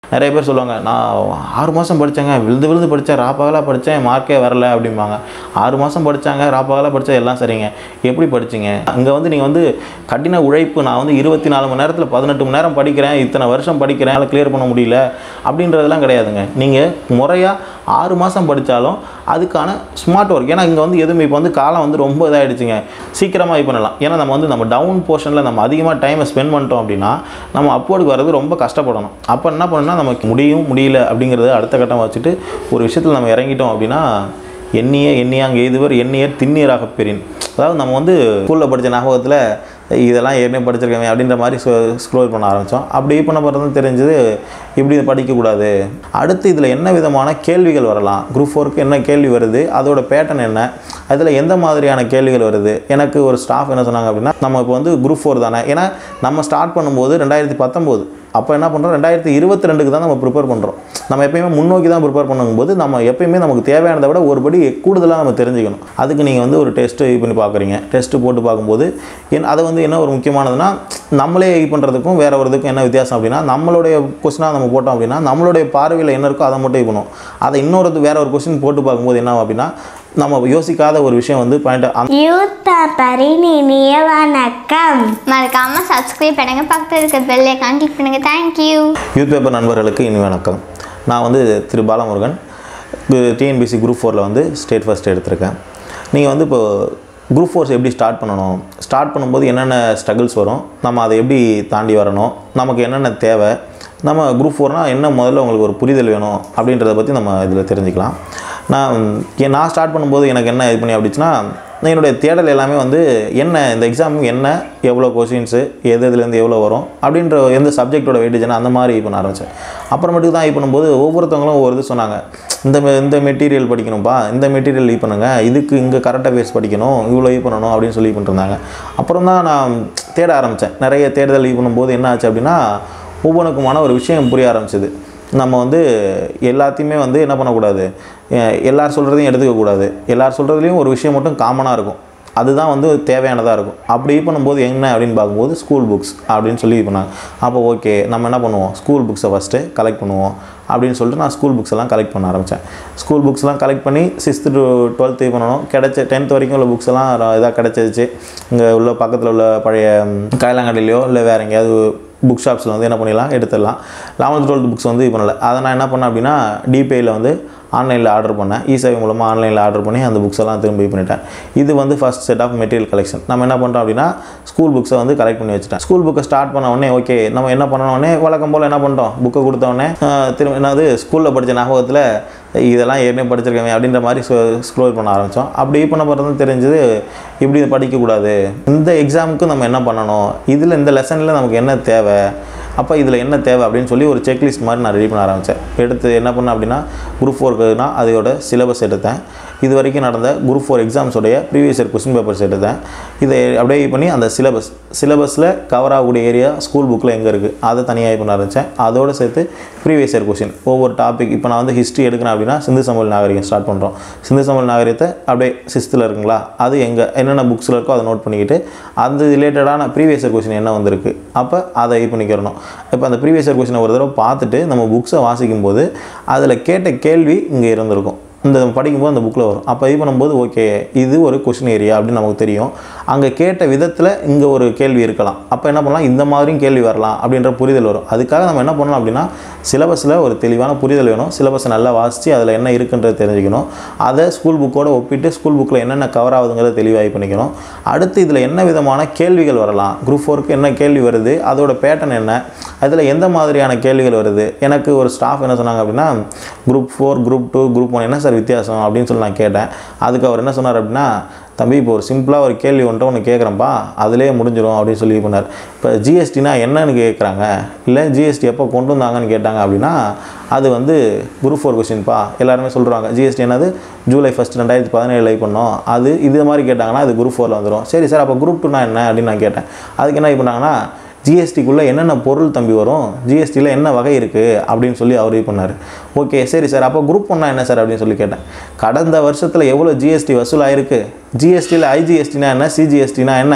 நிறைய பேர் சொல்லுவாங்க நான் ஆறு மாதம் படித்தேங்க விழுந்து விழுந்து படித்தேன் ராப்பகலாக படித்தேன் மார்க்கே வரல அப்படிம்பாங்க ஆறு மாதம் படித்தாங்க ராப்பகலாக படித்தா எல்லாம் சரிங்க எப்படி படிச்சீங்க அங்கே வந்து நீங்கள் வந்து கடின உழைப்பு நான் வந்து இருபத்தி நாலு மணி நேரத்தில் பதினெட்டு மணி நேரம் படிக்கிறேன் இத்தனை வருஷம் படிக்கிறேன் அதை கிளியர் பண்ண முடியல அப்படின்றதெல்லாம் கிடையாதுங்க நீங்கள் முறையாக ஆறு மாதம் படித்தாலும் அதுக்கான ஸ்மார்ட் ஒர்க் ஏன்னா இங்கே வந்து எதுவுமே இப்போ வந்து காலம் வந்து ரொம்ப இதாகிடுச்சுங்க சீக்கிரமாக இது பண்ணலாம் ஏன்னா நம்ம வந்து நம்ம டவுன் போர்ஷனில் நம்ம அதிகமாக டைமை ஸ்பெண்ட் பண்ணிட்டோம் அப்படின்னா நம்ம அப்வர்டுக்கு வர்றது ரொம்ப கஷ்டப்படணும் அப்போ என்ன பண்ணணும்னா நமக்கு முடியும் முடியல அப்படிங்கிறத அடுத்த கட்டம் வச்சுட்டு ஒரு விஷயத்தில் நம்ம இறங்கிட்டோம் அப்படின்னா எண்ணிய எண்ணியாங்க எய்துவர் எண்ணியர் திண்ணீராக பெறின் அதாவது நம்ம வந்து ஸ்கூலில் படித்த ஞாபகத்தில் இதெல்லாம் ஏற்கனவே படிச்சிருக்கேன் அப்படின்ற மாதிரி ஸ்க்ரோல் பண்ண ஆரம்பித்தோம் அப்படி பண்ண பிறகு தெரிஞ்சது இப்படி இதை படிக்கக்கூடாது அடுத்து இதில் என்ன விதமான கேள்விகள் வரலாம் குரூப் ஃபோருக்கு என்ன கேள்வி வருது அதோட பேட்டர்ன் என்ன அதில் எந்த மாதிரியான கேள்விகள் வருது எனக்கு ஒரு ஸ்டாஃப் என்ன சொன்னாங்க அப்படின்னா நம்ம இப்போ வந்து குரூப் ஃபோர் தானே ஏன்னா நம்ம ஸ்டார்ட் பண்ணும்போது ரெண்டாயிரத்தி பத்தொம்போது அப்போ என்ன பண்ணுறோம் ரெண்டாயிரத்தி இருபத்தி ரெண்டுக்கு தான் நம்ம ப்ரிப்பேர் பண்ணுறோம் நம்ம எப்பயுமே முன்னோக்கி தான் ப்ரிப்பேர் பண்ணும்போது நம்ம எப்பயுமே நமக்கு தேவையானதை விட ஒரு படி கூடுதலாக நம்ம தெரிஞ்சுக்கணும் அதுக்கு நீங்கள் வந்து ஒரு டெஸ்ட்டு இது பண்ணி பார்க்குறீங்க டெஸ்ட்டு போட்டு பார்க்கும்போது என் அதை வந்து என்ன ஒரு முக்கியமானதுன்னா நம்மளே இது பண்ணுறதுக்கும் வேற ஒரு இதுக்கும் என்ன வித்தியாசம் அப்படின்னா நம்மளுடைய கொஸ்டினாக நம்ம போட்டோம் அப்படின்னா நம்மளுடைய பார்வையில் என்ன இருக்கோ அதை மட்டும் இது பண்ணுவோம் அதை இன்னொரு வேற ஒரு கொஸ்டின் போட்டு பார்க்கும்போது என்ன ஆகும் அப்படின்னா நம்ம யோசிக்காத ஒரு விஷயம் வந்து பாயிண்ட் யூத் பேப்பரின் இனிய வணக்கம் மறக்காம சப்ஸ்கிரைப் பண்ணுங்க பக்கத்தில் இருக்க பெல் ஐக்கான் கிளிக் பண்ணுங்க தேங்க்யூ யூத் பேப்பர் நண்பர்களுக்கு இனி வணக்கம் நான் வந்து திரு பாலமுருகன் டிஎன்பிசி குரூப் ஃபோரில் வந்து ஸ்டேட் ஃபர்ஸ்ட் எடுத்திருக்கேன் நீங்கள் வந்து இப்போ குரூப் ஃபோர்ஸ் எப்படி ஸ்டார்ட் பண்ணணும் ஸ்டார்ட் பண்ணும்போது என்னென்ன ஸ்ட்ரகிள்ஸ் வரும் நம்ம அதை எப்படி தாண்டி வரணும் நமக்கு என்னென்ன தேவை நம்ம குரூப் ஃபோர்னால் என்ன முதல்ல உங்களுக்கு ஒரு புரிதல் வேணும் அப்படின்றத பற்றி நம்ம இதில் தெரிஞ்சுக்கலாம் நான் ஏன் நான் ஸ்டார்ட் பண்ணும்போது எனக்கு என்ன இது பண்ணி அப்படிச்சுன்னா நான் என்னுடைய தேடல் எல்லாமே வந்து என்ன இந்த எக்ஸாம் என்ன எவ்வளோ கொஷின்ஸு எது இதுலேருந்து எவ்வளோ வரும் அப்படின்ற எந்த சப்ஜெக்டோட வெயிட்டேஜ் அந்த மாதிரி இது பண்ண ஆரம்பித்தேன் அப்புறமேட்டுக்கு தான் இது பண்ணும்போது ஒவ்வொருத்தவங்களும் ஒவ்வொரு இது சொன்னாங்க இந்த மெ- இந்த மெட்டீரியல் படிக்கணும்ப்பா இந்த மெட்டீரியல் இது பண்ணுங்க இதுக்கு இங்கே கரெக்டாக பேஸ் படிக்கணும் இவ்வளோ இது பண்ணணும் அப்படின்னு சொல்லி பண்ணிருந்தாங்க அப்புறம் தான் நான் தேட ஆரம்பித்தேன் நிறைய தேடுதல் இது பண்ணும்போது என்ன ஆச்சு அப்படின்னா ஒவ்வொன்றுக்குமான ஒரு விஷயம் புரிய ஆரம்பிச்சது நம்ம வந்து எல்லாத்தையுமே வந்து என்ன பண்ணக்கூடாது எ- எல்லார் சொல்கிறதையும் எடுத்துக்கக்கூடாது எல்லார் சொல்கிறதுலையும் ஒரு விஷயம் மட்டும் காமனாக இருக்கும் அதுதான் வந்து தேவையானதாக இருக்கும் அப்படி இது பண்ணும்போது என்ன அப்படின்னு பார்க்கும்போது ஸ்கூல் புக்ஸ் அப்படின்னு சொல்லி இது பண்ணாங்க அப்போ ஓகே நம்ம என்ன பண்ணுவோம் ஸ்கூல் புக்ஸை ஃபஸ்ட்டு கலெக்ட் பண்ணுவோம் அப்படின்னு சொல்லிட்டு நான் ஸ்கூல் புக்ஸ் எல்லாம் கலெக்ட் பண்ண ஆரம்பித்தேன் ஸ்கூல் புக்ஸ்லாம் கலெக்ட் பண்ணி சிக்ஸ்த்து டு டுவெல்த்து இது பண்ணணும் கிடைச்ச டென்த் வரைக்கும் உள்ள புக்ஸ் எல்லாம் இதாக கிடச்சிருச்சு இங்கே உள்ள பக்கத்தில் உள்ள பழைய ம், காயலாங்கடையிலையோ இல்லை வேறு எங்கேயாவது புக் ஷாப்ஸில் வந்து என்ன பண்ணிடலாம் எடுத்துடலாம் லெவன்த் டுவெல்த் புக்ஸ் வந்து இது பண்ணல அதை நான் என்ன பண்ணேன் அப்படின்னா டிபேயில் வந்து ஆன்லைனில் ஆர்டர் பண்ணேன் இ சேவை மூலமாக ஆன்லைனில் ஆர்டர் பண்ணி அந்த புக்ஸ் எல்லாம் திரும்பி இது பண்ணிட்டேன் இது வந்து first set of material collection நம்ம என்ன பண்ணுறோம் அப்படின்னா ஸ்கூல் புக்ஸை வந்து கலெக்ட் பண்ணி வச்சுட்டேன் ஸ்கூல் புக்கை ஸ்டார்ட் பண்ண உடனே ஓகே நம்ம என்ன பண்ண உடனே வழக்கம் போல் என்ன பண்ணிட்டோம் புக்கை கொடுத்த உடனே ஆஹ், திரும்ப என்னது ஸ்கூலில் படித்த ஞாபகத்தில் இதெல்லாம் ஏற்கனவே படிச்சிருக்கேன் அப்படின்ற மாதிரி ஸ்க்ரோல் பண்ண ஆரம்பித்தோம் அப்படி பண்ண பிறகு தெரிஞ்சது இப்படி இதை படிக்கக்கூடாது இந்த எக்ஸாமுக்கு நம்ம என்ன பண்ணணும் இதில் இந்த லெசனில் நமக்கு என்ன தேவை அப்போ இதில் என்ன தேவை அப்படின்னு சொல்லி ஒரு செக்லிஸ்ட் மாதிரி நான் ரெடி பண்ண ஆரம்பித்தேன் எடுத்து என்ன பண்ணேன் அப்படின்னா குரூப் ஃபோருக்குனா அதோட சிலபஸ் எடுத்தேன் இது வரைக்கும் நடந்த குரூப் ஃபோர் எக்ஸாம்ஸோடைய ப்ரீவியஸ் இயர் கொஸ்டின் பேப்பர்ஸ் எடுத்தேன் இதை அப்படியே இது பண்ணி அந்த சிலபஸ் சிலபஸில் கவர் ஆகக்கூடிய ஏரியா ஸ்கூல் புக்கில் எங்கே இருக்குது அதை தனியாக இது பண்ண ஆரம்பித்தேன் அதோடு சேர்த்து ப்ரீவியஸ் இயர் கொஸ்டின் ஒவ்வொரு டாபிக் இப்போ நான் வந்து ஹிஸ்ட்ரி எடுக்கிறேன் அப்படின்னா சிந்து சமவெளி நாகரிகம் ஸ்டார்ட் பண்ணுறோம் சிந்து சமவெளி நாகரிகத்தை அப்படியே சிக்ஸ்த்தில் இருக்குங்களா அது எங்கே என்னென்ன புக்ஸில் இருக்கோ அதை நோட் பண்ணிக்கிட்டு அது ரிலேட்டடான ப்ரீவியஸ் இயர் கொஸ்டின் என்ன வந்திருக்கு அப்போ அதை இது பண்ணிக்கிறணும் இப்போ அந்த ப்ரீவியஸ் இயர் கொஸ்டினை ஒரு தடவை பார்த்துட்டு நம்ம புக்ஸை வாசிக்கும்போது அதில் கேட்ட கேள்வி இங்கே இருந்திருக்கும் இந்த படிக்கும்போது அந்த புக்கில் வரும் அப்போ இது பண்ணும்போது ஓகே இது ஒரு கொஷின் ஏரியா அப்படின்னு நமக்கு தெரியும் அங்கே கேட்ட விதத்தில் இங்கே ஒரு கேள்வி இருக்கலாம் அப்போ என்ன பண்ணலாம் இந்த மாதிரியும் கேள்வி வரலாம் அப்படின்ற புரிதல் வரும் அதுக்காக நம்ம என்ன பண்ணணும் அப்படின்னா சிலபஸில் ஒரு தெளிவான புரிதல் வேணும் சிலபஸை நல்லா வாசித்து அதில் என்ன இருக்குன்றது தெரிஞ்சுக்கணும் அதை ஸ்கூல் புக்கோட ஒப்பிட்டு ஸ்கூல் புக்கில் என்னென்ன கவர் ஆகுதுங்கிறத தெளிவாக இது பண்ணிக்கணும் அடுத்து இதில் என்ன விதமான கேள்விகள் வரலாம் குரூப் ஃபோருக்கு என்ன கேள்வி வருது அதோட பேட்டர்ன் என்ன அதில் எந்த மாதிரியான கேள்விகள் வருது எனக்கு ஒரு ஸ்டாஃப் என்ன சொன்னாங்க அப்படின்னா group four group two group one என்ன சார் வித்தியாசம் அப்படின்னு சொல்லி நான் கேட்டேன் அதுக்கு அவர் என்ன சொன்னார் அப்படின்னா தம்பி இப்போ ஒரு சிம்பிளாக ஒரு கேள்வி வந்துட்டு ஒன்று கேட்குறேன்ப்பா அதிலே முடிஞ்சிடும் அப்படின்னு சொல்லி பண்ணார் இப்போ ஜிஎஸ்டினா என்னன்னு கேட்குறாங்க இல்லை ஜிஎஸ்டி எப்போ கொண்டு வந்தாங்கன்னு கேட்டாங்க அப்படின்னா அது வந்து குரூப் ஃபோர் கொஸ்டின்ப்பா எல்லாருமே சொல்கிறாங்க ஜிஎஸ்டி என்னது ஜூலை ஃபஸ்ட் ரெண்டாயிரத்தி பதினேழு பண்ணோம் அது இது மாதிரி கேட்டாங்கன்னா அது குரூப் ஃபோரில் வந்துடும் சரி சார் அப்போ குரூப் டூனா என்ன அப்படின்னு நான் கேட்டேன் அதுக்கு என்ன இது பண்ணாங்கன்னா ஜிஎஸ்டிக்குள்ளே என்னென்ன பொருள் தம்பி வரும் ஜிஎஸ்டியில் என்ன வகை இருக்குது அப்படின்னு சொல்லி அவர் இது பண்ணார் ஓகே சரி சார் அப்போ குரூப் ஒன்றா என்ன சார் அப்படின்னு சொல்லி கேட்டேன் கடந்த வருஷத்தில் எவ்வளோ ஜிஎஸ்டி வசூலாயிருக்கு ஜிஎஸ்டியில் ஐஜிஎஸ்டினா என்ன சிஜிஎஸ்டினா என்ன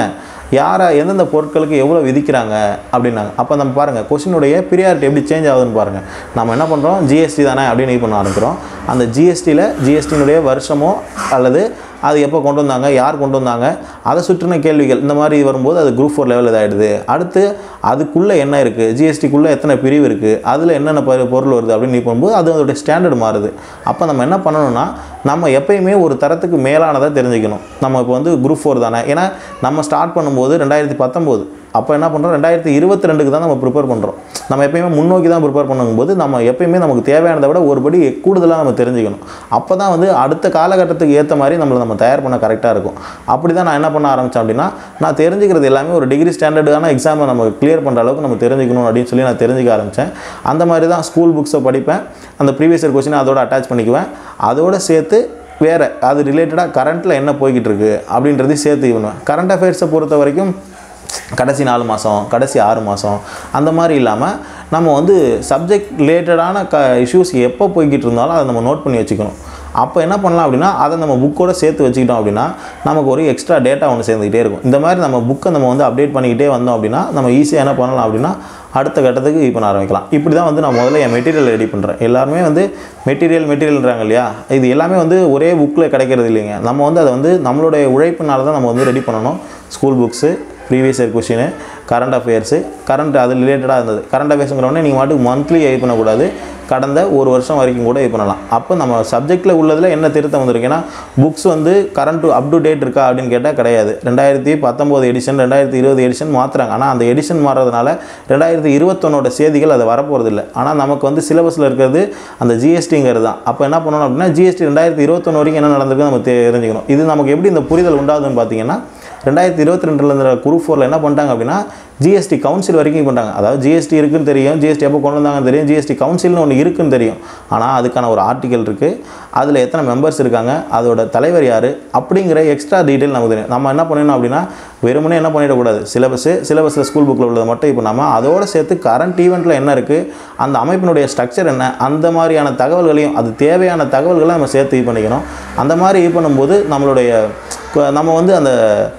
யாரை எந்தெந்த பொருட்களுக்கு எவ்வளோ விதிக்கிறாங்க அப்படின்னாங்க அப்போ நம்ம பாருங்கள் கொஷினுடைய ப்ரியாரிட்டி எப்படி சேஞ்ச் ஆகுதுன்னு பாருங்கள் நம்ம என்ன பண்ணுறோம் ஜிஎஸ்டி தானே அப்படின்னு இது பண்ண ஆரம்பிக்கிறோம் அந்த ஜிஎஸ்டியில் ஜிஎஸ்டியினுடைய வருஷமோ அல்லது அது எப்போ கொண்டு வந்தாங்க யார் கொண்டு வந்தாங்க அதை சுற்றின கேள்விகள் இந்த மாதிரி வரும்போது அது குரூப் ஃபோர் லெவல் இதாகிடுது அடுத்து அதுக்குள்ளே என்ன இருக்குது ஜிஎஸ்டிக்குள்ளே எத்தனை பிரிவு இருக்குது அதில் என்னென்ன பொ- பொருள் வருது அப்படின்னு நீ பண்ணும்போது அது அதோடைய ஸ்டாண்டர்ட் மாறுது அப்போ நம்ம என்ன பண்ணணும்னா நம்ம எப்பயுமே ஒரு தரத்துக்கு மேலானதை தெரிஞ்சுக்கணும் நம்ம இப்போ வந்து குரூப் ஃபோர் தானே ஏன்னா நம்ம ஸ்டார்ட் பண்ணும்போது ரெண்டாயிரத்தி பத்தொம்போது அப்போ என்ன பண்ணுறோம் ரெண்டாயிரத்தி இருபத்தி ரெண்டுக்கு தான் நம்ம ப்ரிப்பேர் பண்ணுறோம் நம்ம எப்பயுமே முன்னோக்கி தான் ப்ரிப்பேர் பண்ணும்போது நம்ம எப்பயுமே நமக்கு தேவையானதை விட ஒரு படி கூடுதலாக நம்ம தெரிஞ்சுக்கணும் அப்போ தான் வந்து அடுத்த காலகட்டத்துக்கு ஏற்ற மாதிரி நம்மளை நம்ம தயார் பண்ண கரெக்டாக இருக்கும் அப்படி தான் நான் என்ன பண்ண ஆரம்பித்தேன் அப்படின்னா நான் தெரிஞ்சுக்கிறது எல்லாமே ஒரு டிகிரி ஸ்டாண்டர்டான எக்ஸாமை நம்ம கிளியர் பண்ணுற அளவுக்கு நம்ம தெரிஞ்சுக்கணும் அப்படின்னு சொல்லி நான் தெரிஞ்சுக்க ஆரம்பித்தேன் அந்த மாதிரி தான் ஸ்கூல் புக்ஸை படிப்பேன் அந்த ப்ரீவியஸ் இயர் கொஸ்டினை அதோட அட்டாச் பண்ணிக்குவேன் அதோட சேர்த்து வேறு அது ரிலேட்டடாக கரண்ட்டில் என்ன போய்கிட்டு இருக்கு அப்படின்றதையும் சேர்த்து இது பண்ணுவேன் கரண்ட் அஃபேர்ஸை பொறுத்த வரைக்கும் கடைசி நாலு மாதம் கடைசி ஆறு மாதம் அந்த மாதிரி இல்லாமல் நம்ம வந்து சப்ஜெக்ட் ரிலேட்டடான க இஷ்யூஸ் எப்போ போய்கிட்டு இருந்தாலும் அதை நம்ம நோட் பண்ணி வச்சுக்கணும் அப்போ என்ன பண்ணலாம் அப்படின்னா அதை நம்ம புக்கோட சேர்த்து வச்சுக்கிட்டோம் அப்படின்னா நமக்கு ஒரு எக்ஸ்ட்ரா டேட்டா ஒன்று சேர்ந்துக்கிட்டே இருக்கும் இந்த மாதிரி நம்ம புக்கை நம்ம வந்து அப்டேட் பண்ணிக்கிட்டே வந்தோம் அப்படின்னா நம்ம ஈஸியாக என்ன பண்ணலாம் அப்படின்னா அடுத்த கட்டத்துக்கு இது பண்ண ஆரம்பிக்கலாம் இப்படி தான் வந்து நான் முதல்ல என் மெட்டீரியல் ரெடி பண்ணுறேன் எல்லாருமே வந்து மெட்டீரியல் மெட்டீரியல்ன்றாங்க இல்லையா இது எல்லாமே வந்து ஒரே புக்கில் கிடைக்கிறது இல்லைங்க நம்ம வந்து அதை வந்து நம்மளுடைய உழைப்புனால தான் நம்ம வந்து ரெடி பண்ணணும் school books previous year question current affairs current அது ரிலேட்டடாக இருந்தது கரண்ட் அஃபேர்ஸுங்கிறவொடனே நீங்கள் மாட்டுக்கு மந்த்லி இது பண்ணக்கூடாது கடந்த ஒரு வருஷம் வரைக்கும் கூட இது பண்ணலாம் அப்போ நம்ம சப்ஜெக்ட்டில் உள்ளதில் என்ன திருத்தம் வந்திருக்கு ஏன்னா புக்ஸ் வந்து கரண்ட் அப் டு டேட் இருக்கா அப்படின்னு கேட்டால் கிடையாது ரெண்டாயிரத்தி பத்தொம்போது எடிஷன் ரெண்டாயிரத்தி இருபது எடிஷன் மாற்றுறாங்க ஆனால் அந்த எடிஷன் மாறுறதுனால ரெண்டாயிரத்தி இருபத்தொன்னோட செய்திகள் அது வரப்போகிறதில்ல ஆனால் நமக்கு வந்து சிலபஸில் இருக்கிறது அந்த ஜிஎஸ்டிங்கிறது தான் அப்போ என்ன பண்ணணும் அப்படின்னா ஜிஎஸ்டி ரெண்டாயிரத்தி இருபத்தொன்று வரைக்கும் என்ன நடந்திருக்கு நம்ம தெரிஞ்சுக்கணும் இது நமக்கு எப்படி இந்த புரிதல் உண்டாகுதுன்னு பார்த்தீங்கன்னா ரெண்டாயிரத்தி இருபத்தி ரெண்டில் இருந்த குரூப் ஃபோரில் என்ன பண்ணிட்டாங்க அப்படின்னா ஜிஎஸ்டி கவுன்சில் வரைக்கும் பண்ணிட்டாங்க அதாவது ஜிஎஸ்டி இருக்குன்னு தெரியும் ஜிஎஸ்டி எப்போ கொண்டு வந்தாங்கன்னு தெரியும் ஜிஎஸ்டி கவுன்சில்னு ஒன்று இருக்குன்னு தெரியும் ஆனால் அதுக்கான ஒரு ஆர்டிக்கல் இருக்குது அதில் எத்தனை மெம்பர்ஸ் இருக்காங்க அதோட தலைவர் யார் அப்படிங்கிற எக்ஸ்ட்ரா டீட்டெயில் நமக்கு தெரியும் நம்ம என்ன பண்ணணும் அப்படின்னா வெறுமனே என்ன பண்ணிடக்கூடாது சிலபஸு சிலபஸில் ஸ்கூல் புக்கில் உள்ளதை மட்டும் இப்போ நம்ம அதோட சேர்த்து கரண்ட் ஈவெண்ட்டில் என்ன இருக்குது அந்த அமைப்பினுடைய ஸ்ட்ரக்சர் என்ன அந்த மாதிரியான தகவல்களையும் அது தேவையான தகவல்களை நம்ம சேர்த்து இது பண்ணிக்கணும் அந்த மாதிரி இது பண்ணும்போது நம்மளுடைய கு- நம்ம வந்து அந்த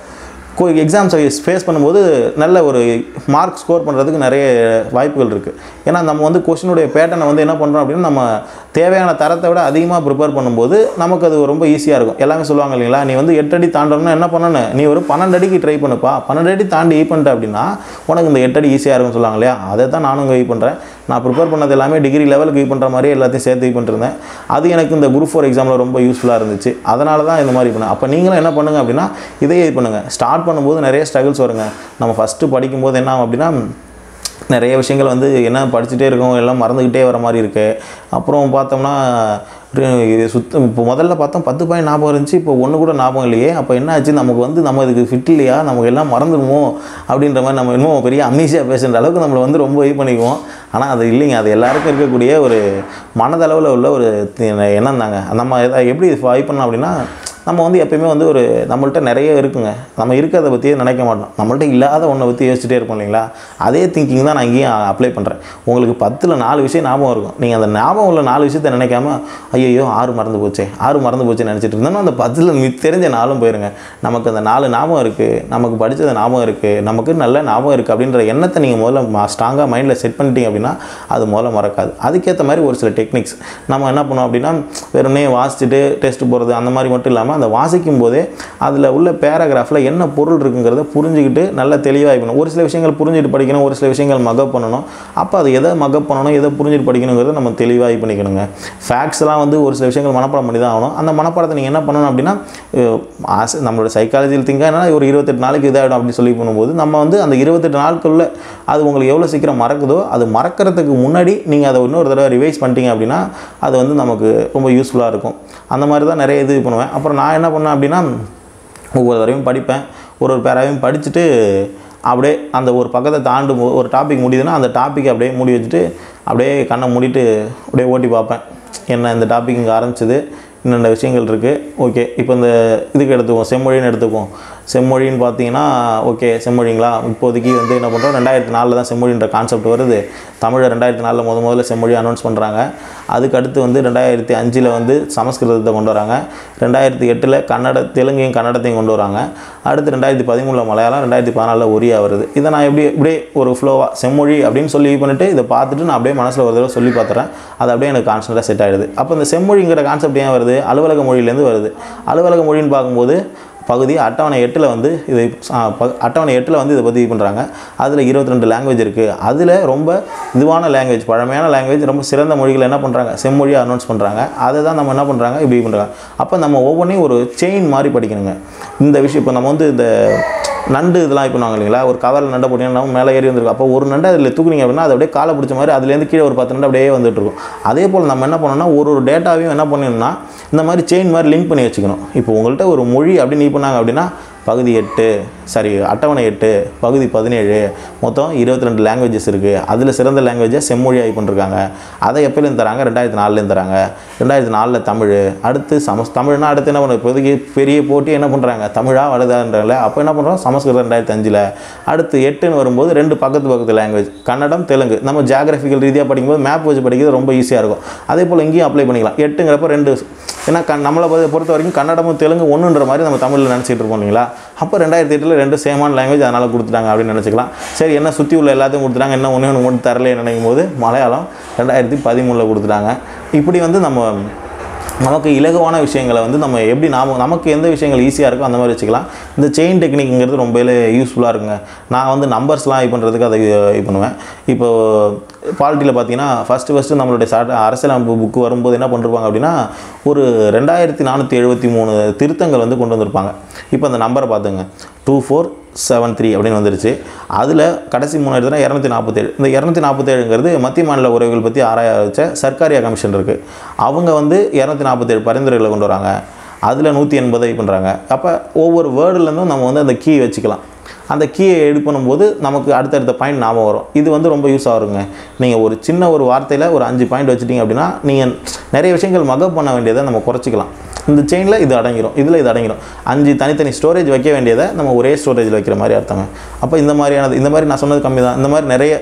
எக்ஸாம்ஸை ஃபேஸ் பண்ணும்போது நல்ல ஒரு மார்க் ஸ்கோர் பண்ணுறதுக்கு நிறைய வாய்ப்புகள் இருக்குது ஏன்னா நம்ம வந்து கொஷினுடைய பேட்டர்னை வந்து என்ன பண்ணுறோம் அப்படின்னா நம்ம தேவையான தரத்தை விட அதிகமாக ப்ரிப்பேர் பண்ணும்போது நமக்கு அது ரொம்ப ஈஸியாக இருக்கும் எல்லாமே சொல்லுவாங்க இல்லைங்களா நீ வந்து எட்டு அடி தாண்டணும்னா என்ன பண்ணணும் நீ ஒரு பன்னெண்டு அடிக்கு ட்ரை பண்ணுப்பா பன்னெண்டு அடி தாண்டி ஈ பண்ணிட்ட அப்படின்னா உனக்கு இந்த எட்டு அடி ஈஸியாக இருக்கும்னு சொல்லுவாங்க இல்லையா அதை தான் நானும் இங்கே ஈ பண்ணுறேன் நான் ப்ரிப்பேர் பண்ணது எல்லாமே டிகிரி லெவலுக்கு ஈ பண்ணுற மாதிரி எல்லாத்தையும் சேர்த்து ஈ பண்ணிருந்தேன் அது எனக்கு இந்த குரூப் ஃபோர் எக்ஸாமில் ரொம்ப யூஸ்ஃபுல்லாக இருந்துச்சு அதனால தான் இந்த மாதிரி பண்ணேன் அப்போ நீங்களும் என்ன பண்ணுங்க அப்படின்னா இதையே இது பண்ணுங்கள் ஸ்டார்ட் பண்ணும்போது நிறைய ஸ்ட்ரகிள்ஸ் வருங்க நம்ம ஃபஸ்ட்டு படிக்கும்போது என்ன ஆகும் அப்படின்னா நிறைய விஷயங்கள் வந்து என்ன படிச்சுட்டே இருக்கோம் எல்லாம் மறந்துக்கிட்டே வர மாதிரி இருக்குது அப்புறம் பார்த்தோம்னா இது சுத்த இப்போ முதல்ல பார்த்தோம் பத்து பாயிண்ட் ஞாபகம் இருந்துச்சு இப்போ ஒன்று கூட ஞாபகம் இல்லையே அப்போ என்ன ஆச்சு நமக்கு வந்து நம்ம இதுக்கு ஃபிட் இல்லையா நமக்கு எல்லாம் மறந்துடுமோ அப்படின்ற மாதிரி நம்ம இன்னும் பெரிய அமீசியாக பேசுகிற அளவுக்கு நம்மளை வந்து ரொம்ப இது பண்ணிக்குவோம் ஆனால் அது இல்லைங்க அது எல்லாருக்கும் இருக்கக்கூடிய ஒரு மனதளவில் உள்ள ஒரு தி- எண்ணம் தாங்க நம்ம எதை எப்படி இது பண்ணோம் அப்படின்னா நம்ம வந்து எப்பயுமே வந்து ஒரு நம்மள்ட்ட நிறைய இருக்குங்க நம்ம இருக்கிறத பற்றியே நினைக்க மாட்டோம் நம்மள்ட்ட இல்லாத ஒன்றை பற்றி யோசிச்சுட்டே இருப்போம் இல்லைங்களா அதே திங்கிங் தான் நான் இங்கேயும் அப்ளை பண்ணுறேன் உங்களுக்கு பத்தில் நாலு விஷயம் ஞாபகம் இருக்கும் நீங்கள் அந்த ஞாபகம் உள்ள நாலு விஷயத்த நினைக்காம ஐயோ ஆறு மறந்து போச்சே ஆறு மறந்து போச்சு நினச்சிட்டு இருந்தோம்னா அந்த பத்தில் மி தெரிஞ்ச நாளும் போயிருங்க நமக்கு அந்த நாலு ஞாபகம் இருக்குது நமக்கு படித்தது ஞாபகம் இருக்குது நமக்கு நல்ல ஞாபகம் இருக்குது அப்படின்ற எண்ணத்தை நீங்கள் முதல்ல ஸ்ட்ராங்காக மைண்டில் செட் பண்ணிட்டீங்க அப்படின்னா அது முதல்ல மறக்காது அதுக்கேற்ற மாதிரி ஒரு சில டெக்னிக்ஸ் நம்ம என்ன பண்ணுவோம் அப்படின்னா வெறுமனே வாசிச்சுட்டு டெஸ்ட் போகிறது அந்த மாதிரி மட்டும் இல்லாமல் அந்த வாசிக்கும் போதே அதில் உள்ள பேராகிராஃபில் என்ன பொருள் இருக்குங்கிறத புரிஞ்சுக்கிட்டு நல்லா தெளிவாக இருக்கணும் ஒரு சில விஷயங்கள் புரிஞ்சுட்டு படிக்கணும் ஒரு சில விஷயங்கள் மகப் பண்ணணும் அப்போ அது எதை மகப் பண்ணணும் எதை புரிஞ்சுட்டு படிக்கணுங்கிறத நம்ம தெளிவாக இது பண்ணிக்கணுங்க ஃபேக்ட்ஸ்லாம் வந்து ஒரு சில விஷயங்கள் மனப்பாடம் பண்ணி தான் ஆகணும் அந்த மனப்பாடத்தை நீங்கள் என்ன பண்ணணும் அப்படின்னா அஹ், ஆசை நம்மளோட சைக்காலஜியில் திங்க என்ன ஒரு இருபத்தெட்டு நாளைக்கு இதாகிடும் அப்படின்னு சொல்லி பண்ணும்போது நம்ம வந்து அந்த இருபத்தெட்டு நாட்களுள்ள அது உங்களுக்கு எவ்வளோ சீக்கிரம் மறக்குதோ அது மறக்கிறதுக்கு முன்னாடி நீங்கள் அதை இன்னொரு தடவை ரிவைஸ் பண்ணிட்டீங்க அப்படின்னா அது வந்து நமக்கு ரொம்ப யூஸ்ஃபுல்லாக இருக்கும் அந்த மாதிரி தான் நிறைய இது பண்ணுவேன் அப்புறம் நான் என்ன பண்ணேன் அப்படின்னா ஒவ்வொரு தடவையும் படிப்பேன் ஒரு ஒரு பேராவையும் படிச்சுட்டு அப்படியே அந்த ஒரு பக்கத்தை தாண்டும் போது ஒரு டாபிக் முடியுதுன்னா அந்த டாப்பிக்கை அப்படியே மூடி வச்சுட்டு அப்படியே கண்ணை மூடிட்டு அப்படியே ஓட்டி பார்ப்பேன் என்ன இந்த டாபிக் இங்கே ஆரம்பிச்சது இன்னென்ன விஷயங்கள் இருக்குது ஓகே இப்போ இந்த இதுக்கு எடுத்துக்குவோம் செம்மொழின்னு எடுத்துக்குவோம் செம்மொழின்னு பார்த்தீங்கன்னா ஓகே செம்மொழிங்களா இப்போதைக்கு வந்து என்ன பண்ணுறோம் ரெண்டாயிரத்தி நாலில் தான் செம்மொழின்ற கான்செப்ட் வருது தமிழை ரெண்டாயிரத்தி நாலில் முத முதல்ல செம்மொழி அனௌன்ஸ் பண்ணுறாங்க அதுக்கு அடுத்து வந்து ரெண்டாயிரத்தி அஞ்சில் வந்து சமஸ்கிருதத்தை கொண்டு வராங்க ரெண்டாயிரத்தி எட்டில் கன்னட தெலுங்கையும் கன்னடத்தையும் கொண்டு வராங்க அடுத்து ரெண்டாயிரத்தி பதிமூணில் மலையாளம் ரெண்டாயிரத்தி பதினாலில் ஒரியா வருது இதை நான் எப்படி இப்படியே ஒரு ஃப்ளோவாக செம்மொழி அப்படின்னு சொல்லி பண்ணிட்டு இதை பார்த்துட்டு நான் அப்படியே மனசில் ஒரு தடவை சொல்லி பார்த்துறேன் அது அப்படியே எனக்கு கான்ஸ்டண்ட்டாக செட் ஆகிடுது அப்போ இந்த செம்மொழிங்கிற கான்செப்ட் ஏன் வருது அலுவலக மொழியிலேருந்து வருது அலுவலக மொழின்னு பார்க்கும்போது பகுதி அட்டவணை எட்டில் வந்து இது ஆ, ப- அட்டவணை எட்டில் வந்து இதை பதிவு பண்ணுறாங்க அதில் இருபத்தி ரெண்டு லாங்குவேஜ் இருக்குது அதில் ரொம்ப இதுவான லாங்குவேஜ் பழமையான லாங்குவேஜ் ரொம்ப சிறந்த மொழிகள் என்ன பண்ணுறாங்க செம்மொழியாக அனௌன்ஸ் பண்ணுறாங்க அதை தான் நம்ம என்ன பண்ணுறாங்க இப்படி பண்ணுறாங்க அப்போ நம்ம ஒவ்வொன்றையும் ஒரு செயின் மாதிரி படிக்கணுங்க இந்த விஷயம் இப்போ நம்ம வந்து இந்த நண்டு இதெல்லாம் இது பண்ணுவாங்க இல்லைங்களா ஒரு கவரில் நண்டை போட்டிங்கன்னா மேலே ஏறி வந்திருக்கும் அப்போ ஒரு நண்டை அதில் தூக்குனீங்க அப்படின்னா அது அப்படியே காலை பிடிச்ச மாதிரி அதுலேருந்து கீழே ஒரு பத்து நண்டு அப்படியே வந்துட்டு இருக்கும் அதே போல் நம்ம என்ன பண்ணணும்னா ஒரு ஒரு டேட்டாவையும் என்ன பண்ணணும்னா இந்த மாதிரி செயின் மாதிரி லிங்க் பண்ணி வச்சுக்கணும் இப்போ உங்கள்கிட்ட ஒரு மொழி அப்படின்னு நீ பண்ணாங்க அப்படின்னா பகுதி எட்டு சாரி அட்டவணை எட்டு பகுதி பதினேழு மொத்தம் இருபத்தி ரெண்டு லாங்குவேஜஸ் இருக்குது அதில் சிறந்த லாங்குவேஜை செம்மொழியாக இது பண்ணிருக்காங்க அதை எப்போலேருந்து தராங்க ரெண்டாயிரத்தி நாலுலேருந்து தராங்க ரெண்டாயிரத்தி நாலில் தமிழ் அடுத்து சமஸ் தமிழ்னா அடுத்து என்ன பண்ணுறது இப்போதைக்கு பெரிய போட்டி என்ன பண்ணுறாங்க தமிழா வருதான்றல அப்போ என்ன பண்ணுறோம் சமஸ்கிருதம் ரெண்டாயிரத்தி அஞ்சில் அடுத்து எட்டுன்னு வரும்போது ரெண்டு பக்கத்து பக்கத்து லாங்குவேஜ் கன்னடம் தெலுங்கு நம்ம ஜியாகிரபிக்கல் ரீதியாக படிக்கும்போது மேப் வச்சு படிக்கிறது ரொம்ப ஈஸியாக இருக்கும் அதே போல் இங்கேயும் அப்ளை பண்ணிக்கலாம் எட்டுங்கிறப்ப ரெண்டு ஏன்னா கண் நம்மளை பொறுத்த- பொறுத்த வரைக்கும் கன்னடமும் தெலுங்கு ஒன்றுன்ற மாதிரி நம்ம தமிழில் நினச்சிட்டு இருப்போம் இல்லைங்களா அப்போ ரெண்டாயிரத்தி எட்டில் ரெண்டு சேமான லாங்குவேஜ் அதனால் கொடுத்துட்டாங்க அப்படின்னு நினச்சிக்கலாம் சரி என்ன சுற்றி உள்ள எல்லாத்தையும் கொடுத்துட்டாங்க என்ன ஒன்று ஒன்று மட்டும் தரலையே நினைக்கும் போது மலையாளம் ரெண்டாயிரத்தி பதிமூணில் கொடுத்துட்டாங்க இப்படி வந்து நம்ம நமக்கு இலகுவான விஷயங்களை வந்து நம்ம எப்படி நாம நமக்கு எந்த விஷயங்கள் ஈஸியாக இருக்கோ அந்த மாதிரி வச்சுக்கலாம் இந்த செயின் டெக்னிக்ங்கிறது ரொம்பவே யூஸ்ஃபுல்லாக இருக்குங்க நான் வந்து நம்பர்ஸ்லாம் இது பண்ணுறதுக்கு அதை இது பண்ணுவேன் இப்போ பாலிட்டியில் பார்த்தீங்கன்னா ஃபஸ்ட்டு ஃபஸ்ட்டு நம்மளுடைய சாட்ட அரசியலமைப்பு புக்கு வரும்போது என்ன பண்ணிருப்பாங்க அப்படின்னா ஒரு ரெண்டாயிரத்தி நானூற்றி எழுபத்தி மூணு திருத்தங்கள் வந்து கொண்டு வந்திருப்பாங்க இப்போ அந்த நம்பரை பார்த்துங்க டூ ஃபோர் செவன் த்ரீ அப்படின்னு வந்துருச்சு அதில் கடைசி மூணு எடுத்துனா இரநூத்தி நாற்பத்தேழு இந்த இரநூத்தி நாற்பத்தேழுங்கிறது மத்திய மாநில உறவுகள் பற்றி ஆராய வச்ச சர்க்காரியா கமிஷன் இருக்குது அவங்க வந்து இரநூத்தி நாற்பத்தேழு பரிந்துரைகளை கொண்டு வராங்க அதில் நூற்றி எண்பதை பண்ணுறாங்க அப்போ ஒவ்வொரு வேர்டுலேருந்தும் நம்ம வந்து அந்த கீ வச்சுக்கலாம் அந்த கீயை எடு பண்ணும்போது நமக்கு அடுத்தடுத்த பாயிண்ட் ஞாபகம் வரும் இது வந்து ரொம்ப யூஸ் ஆகுங்க நீங்கள் ஒரு சின்ன ஒரு வார்த்தையில் ஒரு அஞ்சு பாயிண்ட் வச்சுட்டீங்க அப்படின்னா நீங்கள் நிறைய விஷயங்கள் மகப் பண்ண வேண்டியதை நம்ம குறைச்சிக்கலாம் இந்த செயினில் இது அடங்கிடும் இதில் இது அடங்கிடும் அஞ்சு தனித்தனி ஸ்டோரேஜ் வைக்க வேண்டியதை நம்ம ஒரே ஸ்டோரேஜில் வைக்கிற மாதிரி அர்த்தங்க அப்போ இந்த மாதிரியானது இந்த மாதிரி நான் சொன்னது கம்மி தான் இந்த மாதிரி நிறைய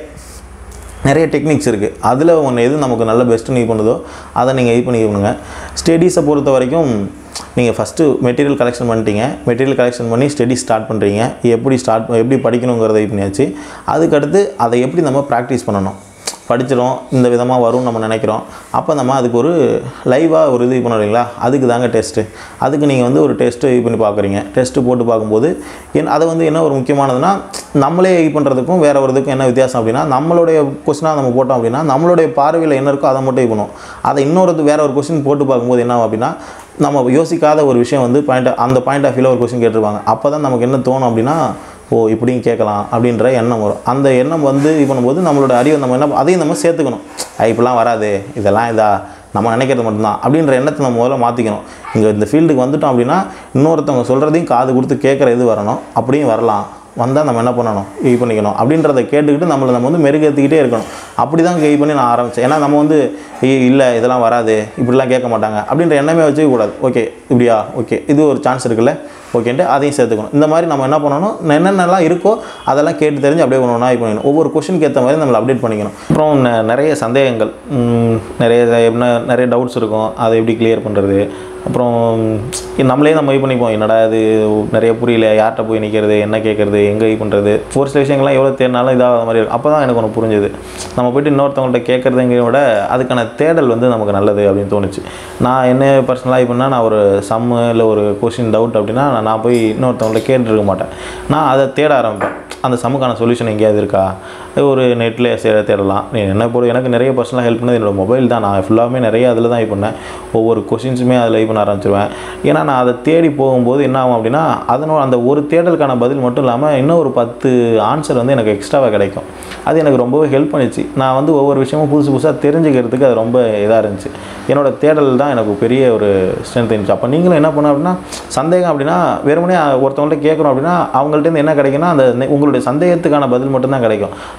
நிறைய டெக்னிக்ஸ் இருக்குது அதில் ஒன்று எது நமக்கு நல்ல பெஸ்ட்டு இது பண்ணுதோ அதை நீங்கள் இது பண்ணி பண்ணுங்க ஸ்டடீஸை பொறுத்த வரைக்கும் நீங்கள் ஃபஸ்ட்டு மெட்டீரியல் கலெக்ஷன் பண்ணிட்டீங்க மெட்டீரியல் கலெக்ஷன் பண்ணி ஸ்டடி ஸ்டார்ட் பண்ணுறீங்க எப்படி ஸ்டார்ட் எப்படி படிக்கணுங்கிறத இது பண்ணியாச்சு அதுக்கடுத்து அதை எப்படி நம்ம ப்ராக்டிஸ் பண்ணணும் படிச்சிடும் இந்த விதமாக வரும்னு நம்ம நினைக்கிறோம் அப்போ நம்ம அதுக்கு ஒரு லைவாக ஒரு இது பண்ணணும் இல்லைங்களா அதுக்கு தாங்க டெஸ்ட்டு அதுக்கு நீங்கள் வந்து ஒரு டெஸ்ட்டு இது பண்ணி பார்க்குறீங்க டெஸ்ட்டு போட்டு பார்க்கும்போது என் அதை வந்து என்ன ஒரு முக்கியமானதுன்னா நம்மளே இது பண்ணுறதுக்கும் வேற ஒரு இதுக்கும் என்ன வித்தியாசம் அப்படின்னா நம்மளுடைய கொஸ்டினாக நம்ம போட்டோம் அப்படின்னா நம்மளுடைய பார்வையில் என்ன இருக்கோ அதை மட்டும் இது பண்ணுவோம் அதை இன்னொரு வேற ஒரு கொஸ்டின் போட்டு பார்க்கும்போது என்ன ஆகும் அப்படின்னா நம்ம யோசிக்காத ஒரு விஷயம் வந்து பாயிண்ட் அந்த பாயிண்ட் ஆஃப் வியூவில் ஒரு கொஸ்டின் கேட்டிருப்பாங்க அப்போ தான் நமக்கு என்ன தோணும் அப்படின்னா ஓ இப்படியும் கேட்கலாம் அப்படின்ற எண்ணம் வரும் அந்த எண்ணம் வந்து இது பண்ணும்போது நம்மளோட அறிவை நம்ம என்ன அதையும் நம்ம சேர்த்துக்கணும் "ஐ, இப்படிலாம் வராது இதெல்லாம் இதா நம்ம நினைக்கிறது மட்டும்தான் அப்படின்ற எண்ணத்தை நம்ம முதல்ல மாற்றிக்கணும் இங்கே இந்த ஃபீல்டுக்கு வந்துட்டோம் அப்படின்னா இன்னொருத்தவங்க சொல்கிறதையும் காது கொடுத்து கேட்குற இது வரணும் அப்படியும் வரலாம் வந்தால் நம்ம என்ன பண்ணணும் இது பண்ணிக்கணும் அப்படின்றத கேட்டுக்கிட்டு நம்மளை நம்ம வந்து மெருகேற்றிக்கிட்டே இருக்கணும் அப்படி தான் இது பண்ணி நான் ஆரம்பித்தேன் ஏன்னா நம்ம வந்து "ஐய், இல்லை இதெல்லாம் வராது இப்படிலாம் கேட்க மாட்டாங்க அப்படின்ற எண்ணமே வச்சுக்க கூடாது ஓகே இப்படியா ஓகே இது ஒரு சான்ஸ் இருக்குல்ல ஓகேன்ட்டு அதையும் சேர்த்துக்கணும் இந்த மாதிரி நம்ம என்ன பண்ணணும் என்னென்னலாம் இருக்கோ அதெல்லாம் கேட்டு தெரிஞ்சு அப்படியே ஒன்று ஒன்றா இது பண்ணிக்கணும் ஒவ்வொரு கொஷனுக்கு ஏற்ற மாதிரி நம்மளை அப்டேட் பண்ணிக்கணும் அப்புறம் நெ- நிறைய சந்தேகங்கள் ம், நிறைய என்ன நிறைய டவுட்ஸ் இருக்கும் அதை எப்படி கிளியர் பண்ணுறது அப்புறம் நம்மளே நம்ம இது பண்ணிப்போம் என்னடா இது நிறைய புரியல யார்கிட்ட போய் நிற்கிறது என்ன கேட்குறது எங்கே இது பண்ணுறது ஒரு சில விஷயங்கள்லாம் எவ்வளோ தேடினாலும் இதாகாத மாதிரி இருக்கும் அப்போ தான் எனக்கு ஒன்று புரிஞ்சுது நம்ம போயிட்டு இன்னொருத்தவங்கள்ட்ட கேட்குறதுங்கிறத விட அதுக்கான தேடல் வந்து நமக்கு நல்லது அப்படின்னு தோணுச்சு நான் என்ன பர்சனலாக இது பண்ணால் நான் ஒரு சம்மு இல்லை ஒரு கொஷின் டவுட் அப்படின்னா நான் நான் போய் இன்னொருத்தவங்கள்ட்ட கேட்டுருக்க மாட்டேன் நான் அதை தேட ஆரம்பிப்பேன் அந்த சம்முக்கான சொல்யூஷன் எங்கேயாவது இருக்கா ஒரு நெட்டில் சே தேடலாம் நீ என்ன பொறுத்த எனக்கு நிறைய பர்சனலாக ஹெல்ப் பண்ணது என்னோட மொபைல் தான் நான் ஃபுல்லாகவே நிறைய அதில் தான் இது பண்ணேன் ஒவ்வொரு கொஷின்ஸுமே அதில் இது பண்ண ஆரம்பிச்சிருவேன் ஏன்னா நான் அதை தேடி போகும்போது என்ன ஆகும் அப்படின்னா அதனோட அந்த ஒரு தேடலுக்கான பதில் மட்டும் இல்லாமல் இன்னும் ஒரு பத்து ஆன்சர் வந்து எனக்கு எக்ஸ்ட்ராவாக கிடைக்கும் அது எனக்கு ரொம்பவே ஹெல்ப் பண்ணிச்சு நான் வந்து ஒவ்வொரு விஷயமும் புதுசு புதுசாக தெரிஞ்சுக்கிறதுக்கு அது ரொம்ப இதாக இருந்துச்சு என்னோட தேடல் தான் எனக்கு பெரிய ஒரு ஸ்ட்ரென்த் இருந்துச்சு அப்போ நீங்களும் என்ன பண்ணணும் அப்படின்னா சந்தேகம் அப்படின்னா வெறுமனே ஒருத்தவங்கள்ட்ட கேட்குறோம் அப்படின்னா அவங்கள்ட்ட இருந்து என்ன கிடைக்குன்னா அந்த நெ- உங்களுடைய சந்தேகத்துக்கான பதில் மட்டும்தான் கிடைக்கும்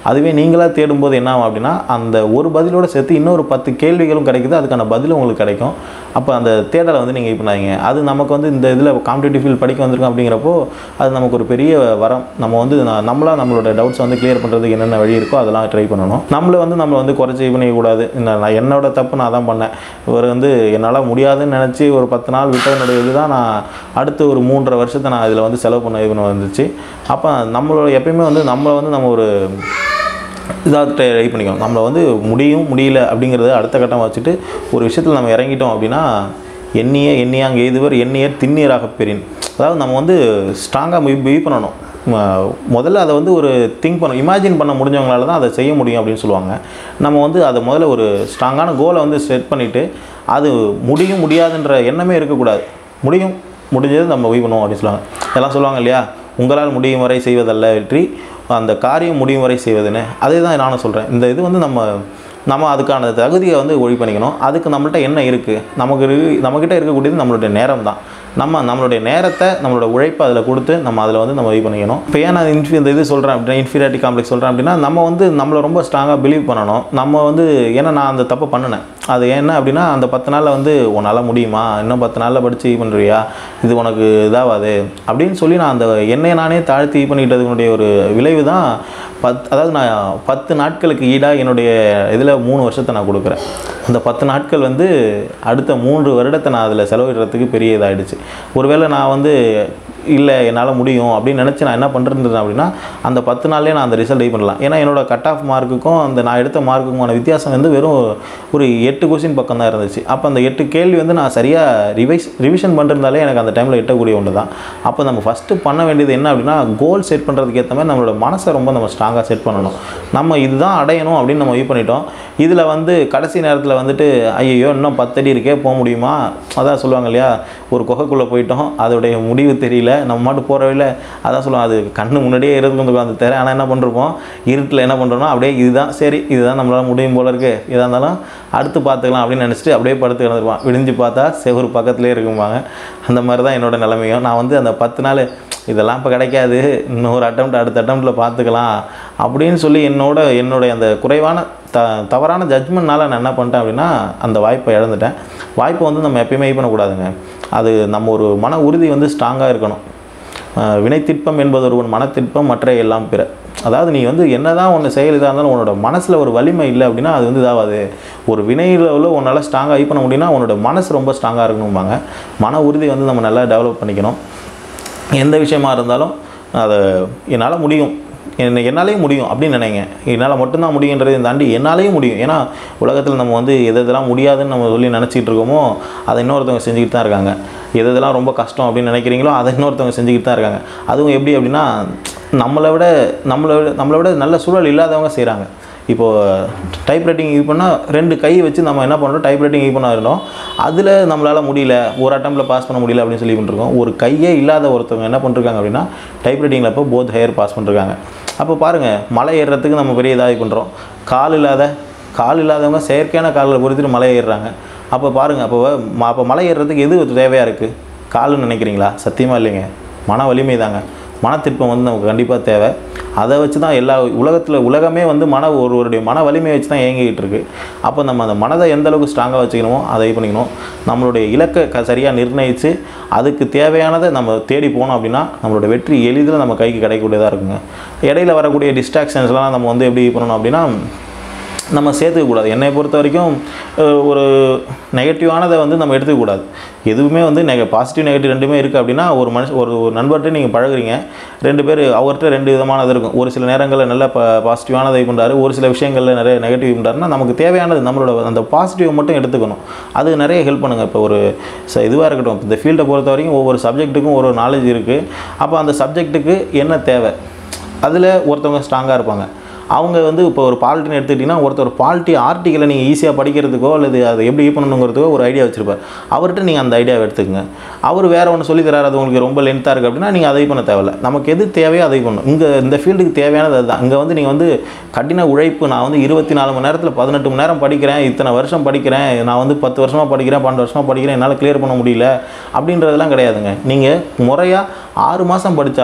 அதுவே நீங்களாக தேடும்போது என்ன ஆகும் அப்படின்னா அந்த ஒரு பதிலோட சேர்த்து இன்னொரு பத்து கேள்விகளும் கிடைக்குது அதுக்கான பதிலும் உங்களுக்கு கிடைக்கும் அப்போ அந்த தேடலை வந்து நீங்கள் இது பண்ணாதீங்க அது நமக்கு வந்து இந்த இதில் காம்படிட்டிவ் ஃபீல்ட் படிக்க வந்திருக்கோம் அப்படிங்கிறப்போ அது நமக்கு ஒரு பெரிய வரம் நம்ம வந்து ந- நம்மளா நம்மளோட டவுட்ஸ் வந்து கிளியர் பண்ணுறதுக்கு என்னென்ன வழி இருக்கோ அதெல்லாம் ட்ரை பண்ணணும் நம்மளை வந்து நம்மளை வந்து குறைச்சி இது பண்ணிக்கக்கூடாது இந்த நான் என்னோட தப்பு நான் தான் பண்ணேன் இவர் வந்து என்னால் முடியாதுன்னு நினச்சி ஒரு பத்து நாள் விட்டதனுடைய இதுதான் நான் அடுத்து ஒரு மூன்றரை வருஷத்தை நான் இதில் வந்து செலவு பண்ண இது பண்ண வந்துச்சு அப்போ நம்மளோட எப்பயுமே வந்து நம்மளை வந்து நம்ம ஒரு இதாக ட்ரை பண்ணிக்கணும் நம்மளை வந்து முடியும் முடியல அப்படிங்கிறத அடுத்த கட்டமாக வச்சுட்டு ஒரு விஷயத்தில் நம்ம இறங்கிட்டோம் அப்படின்னா எண்ணிய எண்ணியாங்க எய்துவர் எண்ணிய திண்ணீராக பெறின் அதாவது நம்ம வந்து ஸ்ட்ராங்காக இது பண்ணணும் ம- முதல்ல அதை வந்து ஒரு திங்க் பண்ண இமேஜின் பண்ண முடிஞ்சவங்களால தான் அதை செய்ய முடியும் அப்படின்னு சொல்லுவாங்க நம்ம வந்து அதை முதல்ல ஒரு ஸ்ட்ராங்கான கோலை வந்து செட் பண்ணிவிட்டு அது முடியும் முடியாதுன்ற எண்ணமே இருக்கக்கூடாது முடியும் முடிஞ்சது நம்ம இது பண்ணுவோம் அப்படின்னு சொல்லுவாங்க எல்லாம் சொல்லுவாங்க இல்லையா உங்களால் முடியும் வரை செய்வதல்ல வெற்றி அந்த காரியம் முடியும் வரை செய்வதுன்னு அதே தான் நானும் சொல்கிறேன் இந்த இது வந்து நம்ம நம்ம அதுக்கான தகுதியை வந்து ஒழி பண்ணிக்கணும் அதுக்கு நம்மள்ட்ட என்ன இருக்குது நமக்கு இரு- நம்மக்கிட்ட இருக்கக்கூடியது நம்மளுடைய நேரம் தான் நம்ம நம்மளுடைய நேரத்தை நம்மளோட உழைப்பை அதில் கொடுத்து நம்ம அதில் வந்து நம்ம இது பண்ணிக்கணும் இப்போ ஏன் நான் இன்ஃபி இந்த இது சொல்கிறேன் அப்படின்னா இன்ஃபீரியாரிட்டி காம்ப்ளெக்ஸ் சொல்கிறேன் அப்படின்னா நம்ம வந்து நம்மளை ரொம்ப ஸ்ட்ராங்காக பிலீவ் பண்ணணும் நம்ம வந்து ஏன்னா நான் அந்த தப்பை பண்ணினேன் அது என்ன அப்படின்னா அந்த பத்து நாளில் வந்து உன்னால் முடியுமா இன்னும் பத்து நாளில் படித்து இது பண்ணுறியா இது உனக்கு இதாகாது அப்படின்னு சொல்லி நான் அந்த என்னை நானே தாழ்த்தி இது பண்ணிக்கிட்டதுனுடைய ஒரு விளைவு தான் பத் அதாவது நான் பத்து நாட்களுக்கு ஈடாக என்னுடைய இதில் மூணு வருஷத்தை நான் கொடுக்குறேன் அந்த பத்து நாட்கள் வந்து அடுத்த மூன்று வருடத்தை நான் அதில் செலவிடுறதுக்கு பெரிய இதாகிடுச்சு ஒருவேளை நான் வந்து இல்லை என்னால் முடியும் அப்படின்னு நினச்சி நான் என்ன பண்ணுறேன் அப்படின்னா அந்த பத்து நாள்லேயே நான் அந்த ரிசல்ட் இது பண்ணலாம் ஏன்னா என்னோட கட் ஆஃப் மார்க்குக்கும் அந்த நான் எடுத்த மார்க்குக்குமான வித்தியாசம் வந்து வெறும் ஒரு எட்டு கொஸ்டின் பக்கம் தான் இருந்துச்சு அப்போ அந்த எட்டு கேள்வி வந்து நான் சரியாக ரிவைஸ் ரிவிஷன் பண்ணிருந்தாலே எனக்கு அந்த டைமில் எட்டக்கூடிய ஒன்று தான் அப்போ நம்ம ஃபஸ்ட்டு பண்ண வேண்டியது என்ன அப்படின்னா கோல் செட் பண்ணுறதுக்கு ஏற்ற மாதிரி நம்மளோட மனசை ரொம்ப நம்ம ஸ்ட்ராங்காக செட் பண்ணணும் நம்ம இதுதான் அடையணும் அப்படின்னு நம்ம இது பண்ணிட்டோம் இதில் வந்து கடைசி நேரத்தில் வந்துட்டு ஐயோ இன்னும் பத்தடி இருக்கே போக முடியுமா அதான் சொல்லுவாங்க இல்லையா ஒரு குகைக்குள்ளே போயிட்டோம் அதோடைய முடிவு தெரியல நம்ம மாட்டு போகிற வழியில் அதான் சொல்லுவோம் அது கண்ணு முன்னாடியே இருந்துருக்கும் அந்த தெரை ஆனால் என்ன பண்ணிருப்போம் இருட்டில் என்ன பண்ணுறோம்னா அப்படியே இதுதான் சரி இதுதான் நம்மளால் முடியும் போல இருக்கு எதாக இருந்தாலும் அடுத்து பார்த்துக்கலாம் அப்படின்னு நினச்சிட்டு அப்படியே படுத்து கிடந்துருப்பான் விடிஞ்சு பார்த்தா செவ்வறு பக்கத்துலேயே இருக்கும்பாங்க அந்த மாதிரி தான் என்னோட நிலைமையும் நான் வந்து அந்த பத்து நாள் இதெல்லாம் இப்போ கிடைக்காது இன்னொரு அட்டம்ப்ட் அடுத்த அட்டம்ப்டில் பார்த்துக்கலாம் அப்படின்னு சொல்லி என்னோட என்னுடைய அந்த குறைவான த தவறான ஜட்ஜ்மெண்ட்னால நான் என்ன பண்ணிட்டேன் அப்படின்னா அந்த வாய்ப்பை இழந்துட்டேன் வாய்ப்பை வந்து நம்ம எப்பயுமே இது பண்ணக்கூடாதுங்க அது நம்ம ஒரு மன உறுதி வந்து ஸ்ட்ராங்காக இருக்கணும் அஹ் வினைத்திட்பம் என்பது ஒருவன் மனத்திட்பம் மற்ற எல்லாம் பிற அதாவது நீ வந்து என்னதான் ஒன்று செயல் இதாக இருந்தாலும் உன்னோட மனசில் ஒரு வலிமை இல்லை அப்படின்னா அது வந்து இதாகாது ஒரு வினையில் உன்னால் ஸ்ட்ராங்காக இது பண்ண முடியும்னா உன்னோட மனசு ரொம்ப ஸ்ட்ராங்காக இருக்கணும்பாங்க மன உறுதி வந்து நம்ம நல்லா டெவலப் பண்ணிக்கணும் எந்த விஷயமா இருந்தாலும் அதை என்னால் முடியும் என்ன என்னாலேயும் முடியும் அப்படின்னு நினைங்க என்னால் மட்டும்தான் முடியுன்றதை தாண்டி என்னாலேயும் முடியும் ஏன்னா உலகத்தில் நம்ம வந்து எது எதெல்லாம் முடியாதுன்னு நம்ம சொல்லி நினச்சிட்டு இருக்கோமோ அதை இன்னொருத்தவங்க செஞ்சுக்கிட்டு தான் இருக்காங்க எது எதெல்லாம் ரொம்ப கஷ்டம் அப்படின்னு நினைக்கிறீங்களோ அதை இன்னொருத்தவங்க செஞ்சுக்கிட்டு தான் இருக்காங்க அதுவும் எப்படி அப்படின்னா நம்மளை விட நம்மளை விட நம்மளை விட நல்ல சூழல் இல்லாதவங்க செய்கிறாங்க இப்போது டைப் ரைட்டிங் இது பண்ணால் ரெண்டு கை வச்சு நம்ம என்ன பண்ணுறோம் டைப் ரைட்டிங் இது பண்ண இருந்தோம் அதில் நம்மளால் முடியல ஒரு அட்டம்ப்டில் பாஸ் பண்ண முடியல அப்படின்னு சொல்லி பண்ணிருக்கோம் ஒரு கையே இல்லாத ஒருத்தவங்க என்ன பண்ணிருக்காங்க அப்படின்னா டைப் ரைட்டிங்கில் இப்போ போத் ஹையர் பாஸ் பண்ணிருக்காங்க அப்போ பாருங்கள் மலை ஏறுறதுக்கு நம்ம பெரிய இதாக பண்ணுறோம் கால் இல்லாத கால் இல்லாதவங்க செயற்கையான காலில் பொறுத்துட்டு மலை ஏறுறாங்க அப்போ பாருங்கள் அப்போ ம- அப்போ மலை ஏறுறதுக்கு எது தேவையாக இருக்குது காலுன்னு நினைக்கிறீங்களா சத்தியமாக இல்லைங்க மன வலிமை தாங்க மனத்திற்பம் வந்து நமக்கு கண்டிப்பாக தேவை அதை வச்சு தான் எல்லா உலகத்தில் உலகமே வந்து மன ஒருவருடைய மன வலிமையை வச்சு தான் இயங்கிக்கிட்டு இருக்கு அப்போ நம்ம அந்த மனதை எந்த அளவுக்கு ஸ்ட்ராங்காக வச்சுக்கணுமோ அதை இது பண்ணிக்கணும் நம்மளுடைய இலக்கை க சரியாக நிர்ணயித்து அதுக்கு தேவையானதை நம்ம தேடி போனோம் அப்படின்னா நம்மளோட வெற்றி எளிதில் நம்ம கைக்கு கிடைக்கக்கூடியதாக இருக்குங்க இடையில வரக்கூடிய டிஸ்ட்ராக்ஷன்ஸ்லாம் நம்ம வந்து எப்படி பண்ணணும் அப்படின்னா நம்ம சேர்த்துக்கக்கூடாது என்னை பொறுத்த வரைக்கும் அஹ், ஒரு நெகட்டிவானதை வந்து நம்ம எடுத்துக்கக்கூடாது எதுவுமே வந்து நெக பாசிட்டிவ் நெகட்டிவ் ரெண்டுமே இருக்குது அப்படின்னா ஒரு மனுஷன் ஒரு ஒரு நண்பர்கிட்ட நீங்கள் பழகுறீங்க ரெண்டு பேர் அவர்கிட்ட ரெண்டு விதமானது இருக்கும் ஒரு சில நேரங்களில் நல்ல ப பாசிட்டிவானதை இது பண்ணுறாரு ஒரு சில விஷயங்களில் நிறைய நெகட்டிவ் பண்ணுறாருன்னா நமக்கு தேவையானது நம்மளோட அந்த பாசிட்டிவ் மட்டும் எடுத்துக்கணும் அது நிறைய ஹெல்ப் பண்ணுங்கள் இப்போ ஒரு ச இதுவாக இருக்கட்டும் இந்த ஃபீல்டை பொறுத்த வரைக்கும் ஒவ்வொரு சப்ஜெக்ட்டுக்கும் ஒரு நாலேஜ் இருக்குது அப்போ அந்த சப்ஜெக்ட்டுக்கு என்ன தேவை அதில் ஒருத்தவங்க ஸ்ட்ராங்காக இருப்பாங்க அவங்க வந்து இப்போ ஒரு பாலிட்டின்னு எடுத்துக்கிட்டிங்கன்னா ஒருத்தர் பாலிட்டி ஆர்டிக்கலை நீங்கள் ஈஸியாக படிக்கிறதுக்கோ அல்லது அதை எப்படி இது பண்ணணுங்கிறதுக்கோ ஒரு ஐடியா வச்சுருப்பார் அவர்கிட்ட நீங்கள் அந்த ஐடியாவை எடுத்துக்கங்க அவர் வேறு ஒன்று சொல்லி தராரு அது உங்களுக்கு ரொம்ப லென்த்தாக இருக்குது அப்படின்னா நீங்கள் அதை பண்ண தேவையில்ல நமக்கு எது தேவையோ அதை பண்ணணும் இங்கே இந்த ஃபீல்டுக்கு தேவையானது அதுதான் இங்கே வந்து நீங்கள் வந்து கடின உழைப்பு நான் வந்து இருபத்தி நாலு மணி நேரத்தில் பதினெட்டு மணி நேரம் படிக்கிறேன் இத்தனை வருஷம் படிக்கிறேன் நான் வந்து பத்து வருஷமாக படிக்கிறேன் பன்னெண்டு வருஷமாக படிக்கிறேன் என்னால் கிளியர் பண்ண முடியல அப்படின்றதெல்லாம் கிடையாதுங்க நீங்கள் முறையாக ஆறு மாதம் படித்தாலும்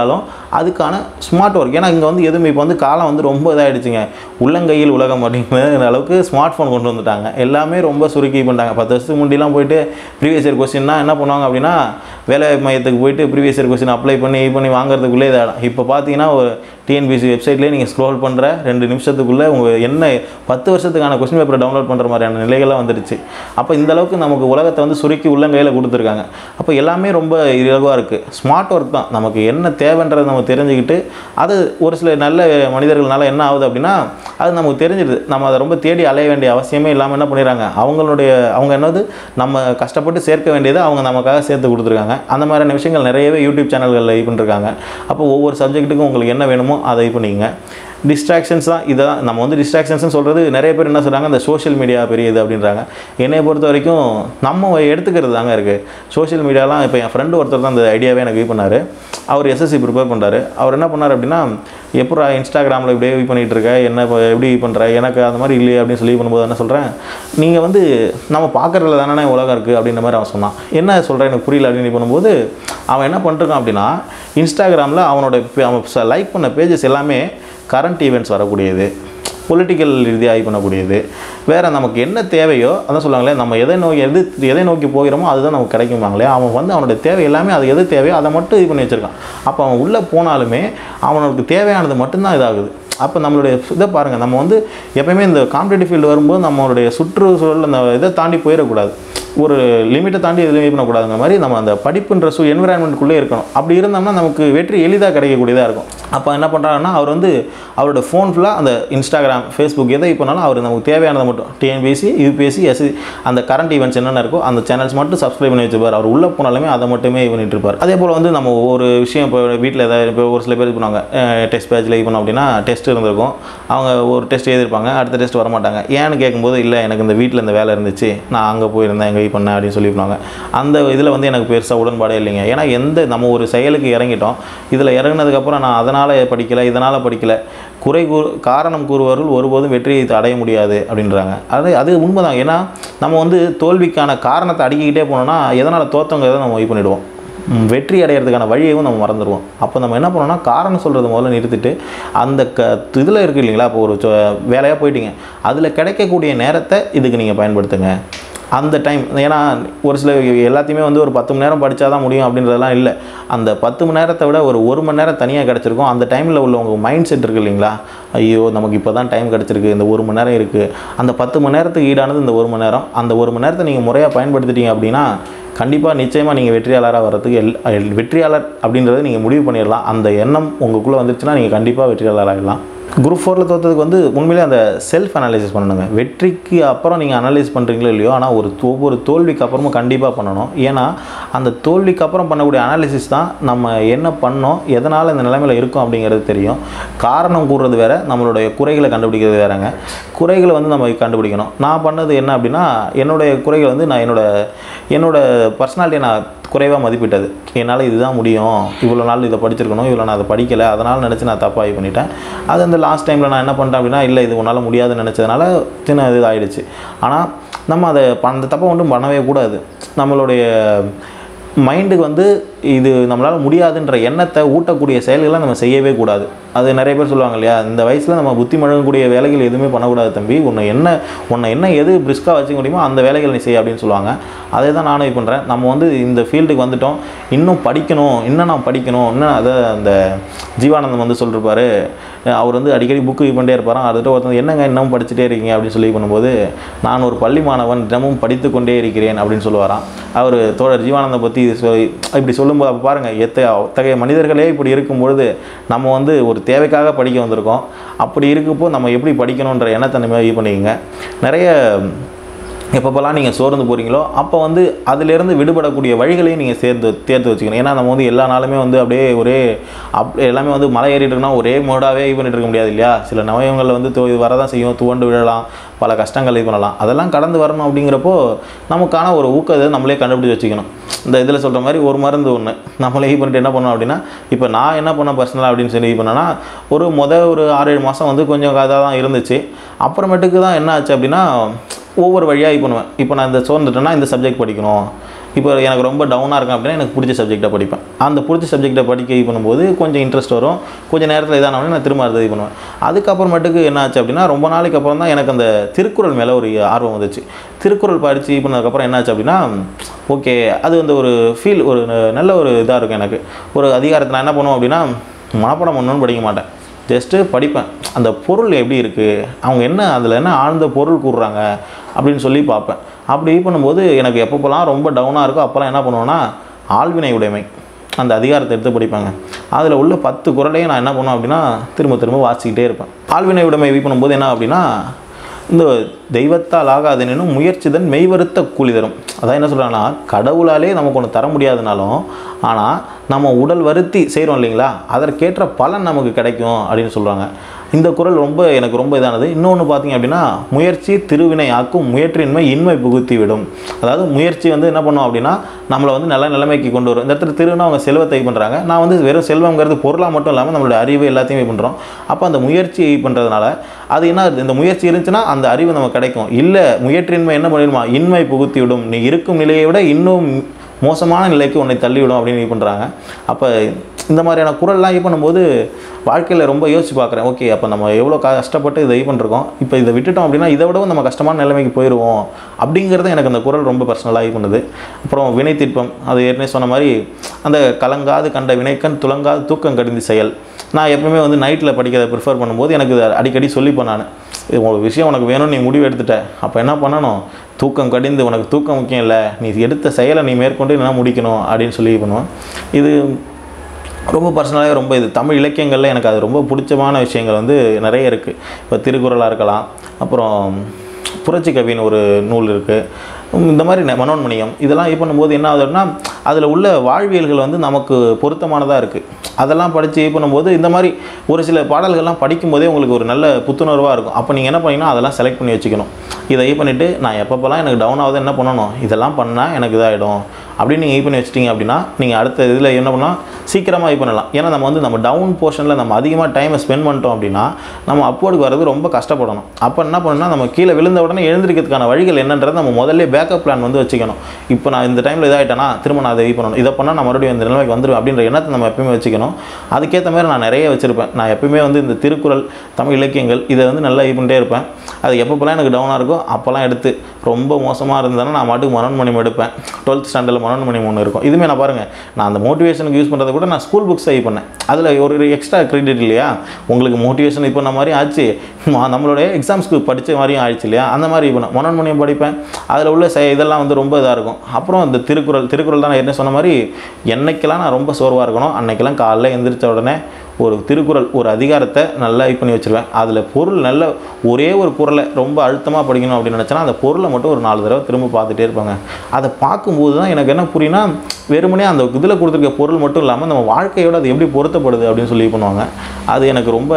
அதுக்கான ஸ்மார்ட் ஒர்க் ஏன்னா இங்கே வந்து எதுவுமே இப்போ வந்து காலம் வந்து ரொம்ப இதாகிடுச்சுங்க உள்ளங்கையில் உலகம் அப்படிங்கிற அளவுக்கு ஸ்மார்ட் ஃபோன் கொண்டு வந்துட்டாங்க எல்லாமே ரொம்ப சுருக்கி பண்ணிட்டாங்க பத்து வருஷத்துக்கு முன்னாடிலாம் போயிட்டு ப்ரீவியஸ் இயர் கொஸ்டின்னா என்ன பண்ணுவாங்க அப்படின்னா வேலை மையத்துக்கு போயிட்டு ப்ரீவியஸ் இயர் கொஸ்டின் அப்ளை பண்ணி இது பண்ணி வாங்குறதுக்குள்ளே இதாகிடும் இப்போ பார்த்தீங்கன்னா ஒரு டிஎன்பிசி வெப்சைட்லேயே நீங்கள் ஸ்க்ரோல் பண்ணுற ரெண்டு நிமிஷத்துக்குள்ளே உங்கள் என்ன பத்து வருஷத்துக்கான கொஸ்டின் பேப்பரை டவுன்லோட் பண்ணுற மாதிரியான நிலைகள்லாம் வந்துடுச்சு அப்போ இந்த அளவுக்கு நமக்கு உலகத்தை வந்து சுருக்கி உள்ளங்கையில் கொடுத்துருக்காங்க அப்போ எல்லாமே ரொம்ப இலகுவாக இருக்குது ஸ்மார்ட் ஒர்க் தான் நமக்கு என்ன தேவைன்றதை நம்ம தெரிஞ்சுக்கிட்டு அது ஒரு சில நல்ல மனிதர்கள்னால என்ன ஆகுது அப்படின்னா அது நமக்கு தெரிஞ்சிடுது நம்ம அதை ரொம்ப தேடி அலைய வேண்டிய அவசியமே இல்லாமல் என்ன பண்ணிடுறாங்க அவங்களுடைய அவங்க என்னது நம்ம கஷ்டப்பட்டு சேர்க்க வேண்டியதை அவங்க நமக்காக சேர்த்து கொடுத்துருக்காங்க அந்த மாதிரியான விஷயங்கள் நிறையவே யூடியூப் சேனல்களில் இது பண்ணிருக்காங்க அப்போ ஒவ்வொரு சப்ஜெக்ட்டுக்கும் உங்களுக்கு என்ன வேணுமோ அதை இது பண்ணிக்கங்க டிஸ்ட்ராக்ஷன்ஸ் தான் இதை தான் நம்ம வந்து டிஸ்ட்ராக்ஷன்ஸ்னு சொல்கிறது நிறைய பேர் என்ன சொல்கிறாங்க இந்த சோஷியல் மீடியா பெரிய இது அப்படின்றாங்க என்னை பொறுத்த வரைக்கும் நம்ம எடுத்துக்கிறது தாங்க இருக்குது சோஷியல் மீடியாலாம் இப்போ என் ஃப்ரெண்டு ஒருத்தர் தான் அந்த ஐடியாவே எனக்கு இது பண்ணார் அவர் எஸ்எஸ்சி ப்ரிப்பேர் பண்ணுறாரு அவர் என்ன பண்ணார் அப்படின்னா எப்போ இன்ஸ்டாகிராமில் இப்படியே இது பண்ணிகிட்டு இருக்க என்ன இப்போ எப்படி இது பண்ணுற எனக்கு அந்த மாதிரி இல்லையே அப்படின்னு சொல்லி பண்ணும்போது என்ன சொல்கிறேன் நீங்கள் வந்து நம்ம பார்க்குறதுல தானே உலகம் இருக்குது அப்படின்ற மாதிரி அவன் சொன்னான் என்ன சொல்கிறேன் எனக்கு புரியல அப்படின்னு பண்ணும்போது அவன் என்ன பண்ணிருக்கான் அப்படின்னா இன்ஸ்டாகிராமில் அவனோட பே- அவன் லைக் பண்ண பேஜஸ் எல்லாமே கரண்ட் ஈவெண்ட்ஸ் வரக்கூடியது பொலிட்டிக்கல் ரீதியாக ஆய்வு பண்ணக்கூடியது வேறு நமக்கு என்ன தேவையோ அதான் சொல்லுவாங்களே நம்ம எதை நோக்கி எது எதை நோக்கி போகிறோமோ அதுதான் நமக்கு கிடைக்குமாங்களே அவன் வந்து அவனுடைய தேவை எல்லாமே அது எது தேவையோ அதை மட்டும் இது பண்ணி வச்சுருக்கான் அப்போ அவன் உள்ளே போனாலுமே அவனுக்கு தேவையானது மட்டும்தான் இதாகுது அப்போ நம்மளுடைய இதை பாருங்கள் நம்ம வந்து எப்பயுமே இந்த காம்படிட்டிவ் ஃபீல்டு வரும்போது நம்மளுடைய சுற்றுச்சூழல் அந்த இதை தாண்டி போயிடக்கூடாது ஒரு லிமிட்டை தாண்டி எதுவும் இது பண்ணக்கூடாதுங்கிற மாதிரி நம்ம அந்த படிப்புன்ற சூ என்விரான்மெண்ட்குள்ளே இருக்கணும் அப்படி இருந்தோம்னா நமக்கு வெற்றி எளிதாக கிடைக்கக்கூடியதாக இருக்கும் அப்போ என்ன பண்ணுறாங்கன்னா அவர் வந்து அவரோட ஃபோன் ஃபுல்லாக அந்த இன்ஸ்டாகிராம் ஃபேஸ்புக் எதை இது பண்ணாலும் அவர் நமக்கு தேவையானதை மட்டும் டிஎன்பிஎஸ்சி யூபிஎஸ்சி எஸ்சி அந்த கரண்ட் ஈவெண்ட்ஸ் என்னென்ன இருக்கோ அந்த சேனல்ஸ் மட்டும் சப்ஸ்கிரைப் பண்ணி வச்சுப்பார் அவர் உள்ளே போனாலுமே அதை மட்டுமே இது பண்ணிட்டு இருப்பார் அதே போல் வந்து நம்ம ஒரு விஷயம் இப்போ வீட்டில் ஏதாவது இப்போ ஒரு சில பேர் இது பண்ணுவாங்க டெஸ்ட் பேட்சில் இது பண்ணோம் அப்படின்னா டெஸ்ட் இருந்திருக்கும் அவங்க ஒரு டெஸ்ட் எழுதிருப்பாங்க அடுத்த டெஸ்ட் வர மாட்டாங்க ஏன்னு கேட்கும்போது இல்லை எனக்கு இந்த வீட்டில் இந்த வேலை இருந்துச்சு நான் அங்கே போயிருந்தேன் எங்கே பண்ணேன் அப்படின்னு சொல்லியிருப்பாங்க அந்த இதில் வந்து எனக்கு பெருசாக உடன்பாடே இல்லைங்க ஏன்னா எந்த நம்ம ஒரு செயலுக்கு இறங்கிட்டோம் இதில் இறங்குனதுக்கப்புறம் நான் அதனால் படிக்கலை இதனால் படிக்கலை குறை கூறு காரணம் கூறுவவர்கள் ஒருபோதும் வெற்றியை அடைய முடியாது அப்படின்றாங்க அது அது உண்மைதான் ஏன்னா நம்ம வந்து தோல்விக்கான காரணத்தை அடிக்கிக்கிட்டே போனோம்னா எதனால் தோத்தங்கிறத நம்ம இது பண்ணிவிடுவோம் ம், வெற்றி அடையிறதுக்கான வழியையும் நம்ம மறந்துடுவோம் அப்போ நம்ம என்ன பண்ணோம்னா காரணம் சொல்கிறத முதல்ல நிறுத்திட்டு அந்த க இதில் இருக்குது இல்லைங்களா இப்போ ஒரு வேலையாக போயிட்டீங்க அதில் கிடைக்கக்கூடிய நேரத்தை இதுக்கு நீங்கள் பயன்படுத்துங்க அந்த டைம் ஏன்னா ஒரு சில எல்லாத்தையுமே வந்து ஒரு பத்து மணி நேரம் படித்தா தான் முடியும் அப்படின்றதெல்லாம் இல்லை அந்த பத்து மணி நேரத்தை விட ஒரு ஒரு மணி நேரம் தனியாக கிடச்சிருக்கும் அந்த டைமில் உள்ள உங்கள் மைண்ட் செட் இருக்கு இல்லைங்களா ஐயோ நமக்கு இப்போ தான் டைம் கிடச்சிருக்கு இந்த ஒரு மணி நேரம் இருக்குது அந்த பத்து மணி நேரத்துக்கு ஈடானது இந்த ஒரு மணி நேரம் அந்த ஒரு மணி நேரத்தை நீங்கள் முறையாக பயன்படுத்திட்டீங்க அப்படின்னா கண்டிப்பாக நிச்சயமாக நீங்கள் வெற்றியாளராக வர்றதுக்கு எல் எல்- வெற்றியாளர் அப்படின்றத நீங்கள் முடிவு பண்ணிடலாம் அந்த எண்ணம் உங்களுக்குள்ளே வந்துருச்சுன்னா நீங்கள் கண்டிப்பாக வெற்றியாளர் ஆகிடலாம் குரூப் ஃபோரில் தோற்றதுக்கு வந்து உண்மையிலே அந்த செல்ஃப் அனாலிசிஸ் பண்ணணுங்க வெற்றிக்கு அப்புறம் நீங்கள் அனலைஸ் பண்ணுறீங்களோ இல்லையோ ஆனால் ஒரு தோ- ஒவ்வொரு தோல்விக்கு அப்புறமும் கண்டிப்பாக பண்ணணும் ஏன்னா அந்த தோல்விக்கு அப்புறம் பண்ணக்கூடிய அனாலிசிஸ் தான் நம்ம என்ன பண்ணோம் எதனால் இந்த நிலைமையில் இருக்கோம் அப்படிங்கிறது தெரியும் காரணம் கூறுறது வேற நம்மளுடைய குறைகளை கண்டுபிடிக்கிறது வேறங்க குறைகளை வந்து நம்ம கண்டுபிடிக்கணும் நான் பண்ணது என்ன அப்படின்னா என்னுடைய குறைகள் வந்து நான் என்னோட என்னோட பர்சனாலிட்டியை நான் குறைவாக மதிப்பிட்டது என்னால் இதுதான் முடியும் இவ்வளோ நாள் இதை படிச்சிருக்கணும் இவ்வளோ நான் அதை படிக்கலை அதனால் நினச்சி நான் தப்பாக இது பண்ணிட்டேன் அது அந்த லாஸ்ட் டைமில் நான் என்ன பண்ணிட்டேன் அப்படின்னா இல்லை இது உன்னால் முடியாதுன்னு நினச்சதுனால சின்ன இது ஆயிடுச்சு ஆனால் நம்ம அதை ப- அந்த தப்பை ஒன்றும் பண்ணவே கூடாது நம்மளுடைய மைண்டுக்கு வந்து இது நம்மளால் முடியாதுன்ற எண்ணத்தை ஊட்டக்கூடிய செயல்களை நம்ம செய்யவே கூடாது அது நிறைய பேர் சொல்லுவாங்க இல்லையா இந்த வயசில் நம்ம புத்தி முழங்கக்கூடிய வேலைகள் எதுவுமே பண்ணக்கூடாது தம்பி உன்னை என்ன உன்னை என்ன எது பிரிஸ்காக வச்சுக்க முடியுமோ அந்த வேலைகள் நீ செய் அப்படின்னு சொல்லுவாங்க அதே தான் நானும் இது பண்ணுறேன் நம்ம வந்து இந்த ஃபீல்டுக்கு வந்துட்டோம் இன்னும் படிக்கணும் இன்னும் நான் படிக்கணும் இன்னும் அதை அந்த ஜீவானந்தம் வந்து சொல்லிருப்பாரு அவர் வந்து அடிக்கடி புக்கு இது பண்ணிட்டே இருப்பாராம் அதுகிட்ட ஒருத்தர் என்னங்க இன்னும் படிச்சுட்டே இருக்கீங்க அப்படின்னு சொல்லி பண்ணும்போது நான் ஒரு பள்ளி மாணவன் தினமும் படித்து கொண்டே இருக்கிறேன் அப்படின்னு சொல்லுவாராம் அவர் தோழர் ஜீவானந்தம் பற்றி இப்படி சொல்லும்போது அப்போ பாருங்கள் எத்த அத்தகைய மனிதர்களே இப்படி இருக்கும் பொழுது நம்ம வந்து ஒரு தேவைக்காக படிக்க வந்திருக்கோம் அப்படி இருக்கப்போ நம்ம எப்படி படிக்கணுன்ற எண்ணத்தை நம்ம இது பண்ணிக்கங்க நிறைய எப்பப்போல்லாம் நீங்கள் சோர்ந்து போகிறீங்களோ அப்போ வந்து அதிலேருந்து விடுபடக்கூடிய வழிகளையும் நீங்கள் சேர்த்து தேர்த்து வச்சுக்கணும் ஏன்னா நம்ம வந்து எல்லா நாளுமே வந்து அப்படியே ஒரே அப் எல்லாமே வந்து மலை ஏறிட்டு இருக்கோம்னா ஒரே மோடாவே இது பண்ணிட்டு இருக்க முடியாது இல்லையா சில நவயங்களில் வந்து தோ இது வரதான் செய்யும் துவண்டு விழலாம் பல கஷ்டங்கள் இது பண்ணலாம் அதெல்லாம் கடந்து வரணும் அப்படிங்கிறப்போ நமக்கான ஒரு ஊக்கத்தை நம்மளே கண்டுபிடிச்சு வச்சுக்கணும் இந்த இதில் சொல்கிற மாதிரி ஒரு மருந்து ஒன்று நம்மளே இது பண்ணிட்டு என்ன பண்ணோம் அப்படின்னா இப்போ நான் என்ன பண்ணேன் பர்சனலாக அப்படின்னு சொல்லி இது பண்ணேன்னா ஒரு மொதல் ஒரு ஆறு ஏழு மாதம் வந்து கொஞ்சம் இதாக தான் இருந்துச்சு அப்புறமேட்டுக்கு தான் என்ன ஆச்சு அப்படின்னா ஒவ்வொரு வழியாக இது பண்ணுவேன் இப்போ நான் இந்த சோர்ந்துட்டேன்னா இந்த சப்ஜெக்ட் படிக்கணும் இப்போ எனக்கு ரொம்ப டவுனாக இருக்கும் அப்படின்னா எனக்கு பிடிச்ச சப்ஜெக்டை படிப்பேன் அந்த பிடிச்ச சப்ஜெக்டை படிக்க இது பண்ணும்போது கொஞ்சம் இன்ட்ரெஸ்ட் வரும் கொஞ்சம் நேரத்தில் இதான உடனே நான் திரும்ப அடுத்து இது பண்ணுவேன் அதுக்கப்புறமேட்டுக்கு என்ன ஆச்சு அப்படின்னா ரொம்ப நாளைக்கு அப்புறம் தான் எனக்கு அந்த திருக்குறள் மேலே ஒரு ஆர்வம் வந்துச்சு திருக்குறள் படித்து இது பண்ணதுக்கப்புறம் என்னாச்சு அப்படின்னா ஓகே அது வந்து ஒரு ஃபீல் ஒரு நல்ல ஒரு இதாக இருக்கும் எனக்கு ஒரு அதிகாரத்தை நான் என்ன பண்ணுவேன் அப்படின்னா மனப்பாடம் பண்ணணும்னு படிக்க மாட்டேன் ஜஸ்ட்டு படிப்பேன் அந்த பொருள் எப்படி இருக்குது அவங்க என்ன அதில் என்ன ஆழ்ந்த பொருள் கூறுறாங்க அப்படின்னு சொல்லி பார்ப்பேன் அப்படி இது பண்ணும்போது எனக்கு எப்பப்போலாம் ரொம்ப டவுனாக இருக்கோ அப்போல்லாம் என்ன பண்ணுவேன்னா ஆழ்வினை உடைமை அந்த அதிகாரத்தை எடுத்து படிப்பாங்க அதில் உள்ள பத்து குறளையும் நான் என்ன பண்ணுவேன் அப்படின்னா திரும்ப திரும்ப வாசிக்கிட்டே இருப்பேன் ஆழ்வினை உடைமை இது பண்ணும்போது என்ன அப்படின்னா இந்த தெய்வத்தால் ஆகாதெனும் முயற்சிதன் மெய்வருத்த கூலி தரும் அதான் என்ன சொல்கிறாங்கன்னா கடவுளாலே நமக்கு ஒன்று தர முடியாதுனாலும் ஆனால் நம்ம உடல் வருத்தி செய்கிறோம் இல்லைங்களா அதற்கேற்ற பலன் நமக்கு கிடைக்கும் அப்படின்னு சொல்கிறாங்க இந்த குறள் ரொம்ப எனக்கு ரொம்ப இதானது இன்னொன்று பார்த்தீங்க அப்படின்னா முயற்சி திருவினை ஆக்கும் முயற்சியின்மை இன்மை புகுத்தி விடும் அதாவது முயற்சி வந்து என்ன பண்ணும் அப்படின்னா நம்மளை வந்து நல்ல நிலைமைக்கு கொண்டு வரும் இந்த இடத்துல திருன்னா அவங்க செல்வத்தை பண்ணுறாங்க நான் வந்து வெறும் செல்வங்கிறது பொருளாக மட்டும் இல்லாமல் நம்மளோட அறிவு எல்லாத்தையுமே பண்ணுறோம் அப்போ அந்த முயற்சி பண்ணுறதுனால அது என்ன ஆகுது? இந்த முயற்சி இருந்துச்சுன்னா அந்த அறிவு நமக்கு கிடைக்கும் இல்லை முயற்சியின்மை என்ன பண்ணிடுமா இன்மை புகுத்தி விடும் நீ இருக்கும் நிலையை விட இன்னும் மோசமான நிலைக்கு உன்னை தள்ளிவிடும் அப்படின்னு இது பண்ணுறாங்க அப்போ இந்த மாதிரியான குரல்லாம் இது பண்ணும்போது வாழ்க்கையில் ரொம்ப யோசிச்சு பார்க்குறேன் ஓகே அப்போ நம்ம எவ்வளோ கஷ்டப்பட்டு இதை இது பண்ணிருக்கோம் இப்போ இதை விட்டுட்டோம் அப்படின்னா இதை விடவும் நம்ம கஷ்டமான நிலைமைக்கு போயிடுவோம் அப்படிங்கிறது எனக்கு அந்த குரல் ரொம்ப பர்சனலாக இது பண்ணுது அப்புறம் வினை திட்பம் அது ஏற்கனவே சொன்ன மாதிரி அந்த கலங்காது கண்ட வினைக்கண் துலங்காது தூக்கம் கடிந்து செயல் நான் எப்பவுமே வந்து நைட்டில் படிக்கிறத ப்ரிஃபர் பண்ணும்போது எனக்கு இதை அடிக்கடி சொல்லிப்பேன் நான் இது ஒரு விஷயம் உனக்கு வேணும்னு நீ முடிவு எடுத்துட்ட அப்போ என்ன பண்ணணும் தூக்கம் கடிந்து உனக்கு தூக்கம் முக்கியம் இல்லை நீ எடுத்த செயலை நீ மேற்கொண்டு என்ன முடிக்கணும் அப்படின்னு சொல்லி இது பண்ணுவேன் இது ரொம்ப பர்சனலாகவே ரொம்ப இது தமிழ் இலக்கியங்களில் எனக்கு அது ரொம்ப பிடிச்சமான விஷயங்கள் வந்து நிறைய இருக்குது இப்போ திருக்குறளாக இருக்கலாம் அப்புறம் புரட்சி கவின்னு ஒரு நூல் இருக்குது இந்த மாதிரி நெ- மனோன்மணியம் இதெல்லாம் இது பண்ணும்போது என்ன ஆகுதுன்னா அதில் உள்ள வாழ்வியல்கள் வந்து நமக்கு பொருத்தமானதாக இருக்குது அதெல்லாம் படித்து இது பண்ணும்போது இந்த மாதிரி ஒரு சில பாடல்கள்லாம் படிக்கும்போதே உங்களுக்கு ஒரு நல்ல புத்துணர்வாக இருக்கும் அப்போ நீங்கள் என்ன பண்ணீங்கன்னா அதெல்லாம் செலக்ட் பண்ணி வச்சுக்கணும் இதை இது பண்ணிவிட்டு நான் எப்பப்போலாம் எனக்கு டவுன் ஆகுது என்ன பண்ணணும் இதெல்லாம் பண்ணால் எனக்கு இதாகிடும் அப்படின்னு நீங்கள் இது பண்ணி வச்சிட்டிங்க அப்படின்னா நீங்கள் அடுத்த இதில் என்ன பண்ணலாம் சீக்கிரமாக இது பண்ணலாம் ஏன்னா நம்ம வந்து நம்ம டவுன் போர்ஷனில் நம்ம அதிகமாக டைமை ஸ்பெண்ட் பண்ணிட்டோம் அப்படின்னா நம்ம அப்வர்டுக்கு வர்றது ரொம்ப கஷ்டப்படணும் அப்போ என்ன பண்ணணும்னா நம்ம கீழே விழுந்த உடனே எழுந்திருக்கிறதுக்கான வழிகள் என்னன்றது நம்ம முதல்ல பேக்கப் பிளான் வந்து வச்சுக்கணும் இப்போ நான் இந்த டைமில் இதாகிட்டேனா திரும்ப நான் அதை இது பண்ணணும் இதை பண்ணால் நான் மறுபடியும் இந்த நிலைமைக்கு வந்துடுவேன் அப்படின்ற எண்ணத்தை நம்ம எப்பயுமே வச்சுக்கணும் அதுக்கேற்ற மாதிரி நான் நிறைய வச்சுருப்பேன் நான் எப்பயுமே வந்து இந்த திருக்குறள் தமிழ் இலக்கியங்கள் இதை வந்து நல்லா இது பண்ணிட்டே இருப்பேன் அது எப்பப்போலாம் எனக்கு டவுனாக இருக்கோ அப்போல்லாம் எடுத்து ரொம்ப மோசமாக இருந்தாலும் நான் மாட்டுக்கு மனோன்மணியம் எடுப்பேன் டுவெல்த் ஸ்டாண்டர்டில் மனோன்மணியம் ஒன்று இருக்கும் இதுவுமே நான் பாருங்கள் நான் அந்த மோட்டிவேஷனுக்கு யூஸ் பண்ணுறதை கூட நான் ஸ்கூல் புக்ஸ் இது பண்ணேன் அதில் ஒரு எக்ஸ்ட்ரா கிரெடிட் இல்லையா உங்களுக்கு மோட்டிவேஷன் இது பண்ண மாதிரி ஆச்சு ம- நம்மளுடைய எக்ஸாம்ஸ்க்கு படித்த மாதிரியும் ஆயிடுச்சு இல்லையா அந்த மாதிரி இப்போ மனோன்மணியம் படிப்பேன் அதில் உள்ள செ இதெல்லாம் வந்து ரொம்ப இதாக இருக்கும் அப்புறம் இந்த திருக்குறள் திருக்குறள் தான் நான் என்ன சொன்ன மாதிரி என்னைக்கெல்லாம் நான் ரொம்ப சோர்வாக இருக்கணும் அன்னைக்கெல்லாம் காலைல எந்திரிச்ச உடனே ஒரு திருக்குறள் ஒரு அதிகாரத்தை நல்லா இது பண்ணி வச்சிருவேன் அதில் பொருள் நல்ல ஒரே ஒரு குறளை ரொம்ப அழுத்தமாக படிக்கணும் அப்படின்னு நினச்சேன்னா அந்த பொருளை மட்டும் ஒரு நாலு தடவை திரும்ப பார்த்துட்டே இருப்பாங்க அதை பார்க்கும்போது தான் எனக்கு என்ன புரியும்னா வெறுமனே அந்த இதில் கொடுத்துருக்க பொருள் மட்டும் இல்லாமல் நம்ம வாழ்க்கையோட அது எப்படி பொருத்தப்படுது அப்படின்னு சொல்லி இது பண்ணுவாங்க அது எனக்கு ரொம்ப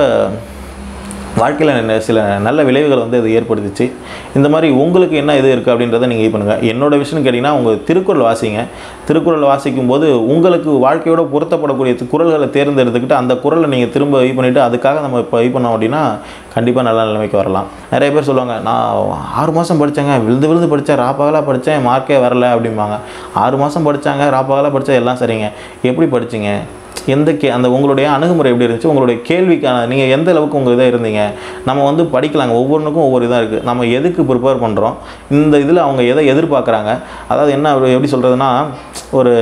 வாழ்க்கையில் நெ- சில நல்ல விளைவுகள் வந்து அது ஏற்படுத்துச்சு இந்த மாதிரி உங்களுக்கு என்ன இது இருக்குது அப்படின்றத நீங்கள் இது பண்ணுங்கள் என்னோட விஷயம் கேட்டிங்கன்னா உங்கள் திருக்குறள் வாசிங்க திருக்குறள் வாசிக்கும் போது உங்களுக்கு வாழ்க்கையோட பொருத்தப்படக்கூடிய தி- குறள்களை தேர்ந்தெடுத்துக்கிட்டு அந்த குறளை நீங்கள் திரும்ப இது பண்ணிவிட்டு அதுக்காக நம்ம இப்போ இது பண்ணோம் அப்படின்னா கண்டிப்பாக நல்ல நிலைமைக்கு வரலாம் நிறைய பேர் சொல்லுவாங்க நான் ஆறு மாதம் படித்தேங்க விழுந்து விழுந்து படித்தேன் ராப்பகலாக படித்தேன் மார்க்கே வரல அப்படிம்பாங்க ஆறு மாதம் படித்தாங்க ராப்பகலாக படித்தா எல்லாம் சரிங்க எப்படி படிச்சீங்க எந்த கே அந்த உங்களுடைய அணுகுமுறை எப்படி இருந்துச்சு உங்களுடைய கேள்விக்கான நீங்கள் எந்த அளவுக்கு உங்கள் இதாக இருந்தீங்க நம்ம வந்து படிக்கலாங்க ஒவ்வொன்றுக்கும் ஒவ்வொரு இதாக இருக்குது நம்ம எதுக்கு ப்ரிப்பேர் பண்ணுறோம் இந்த இதில் அவங்க எதை எதிர்பார்க்குறாங்க அதாவது என்ன ஒரு எப்படி சொல்கிறதுனா ஒரு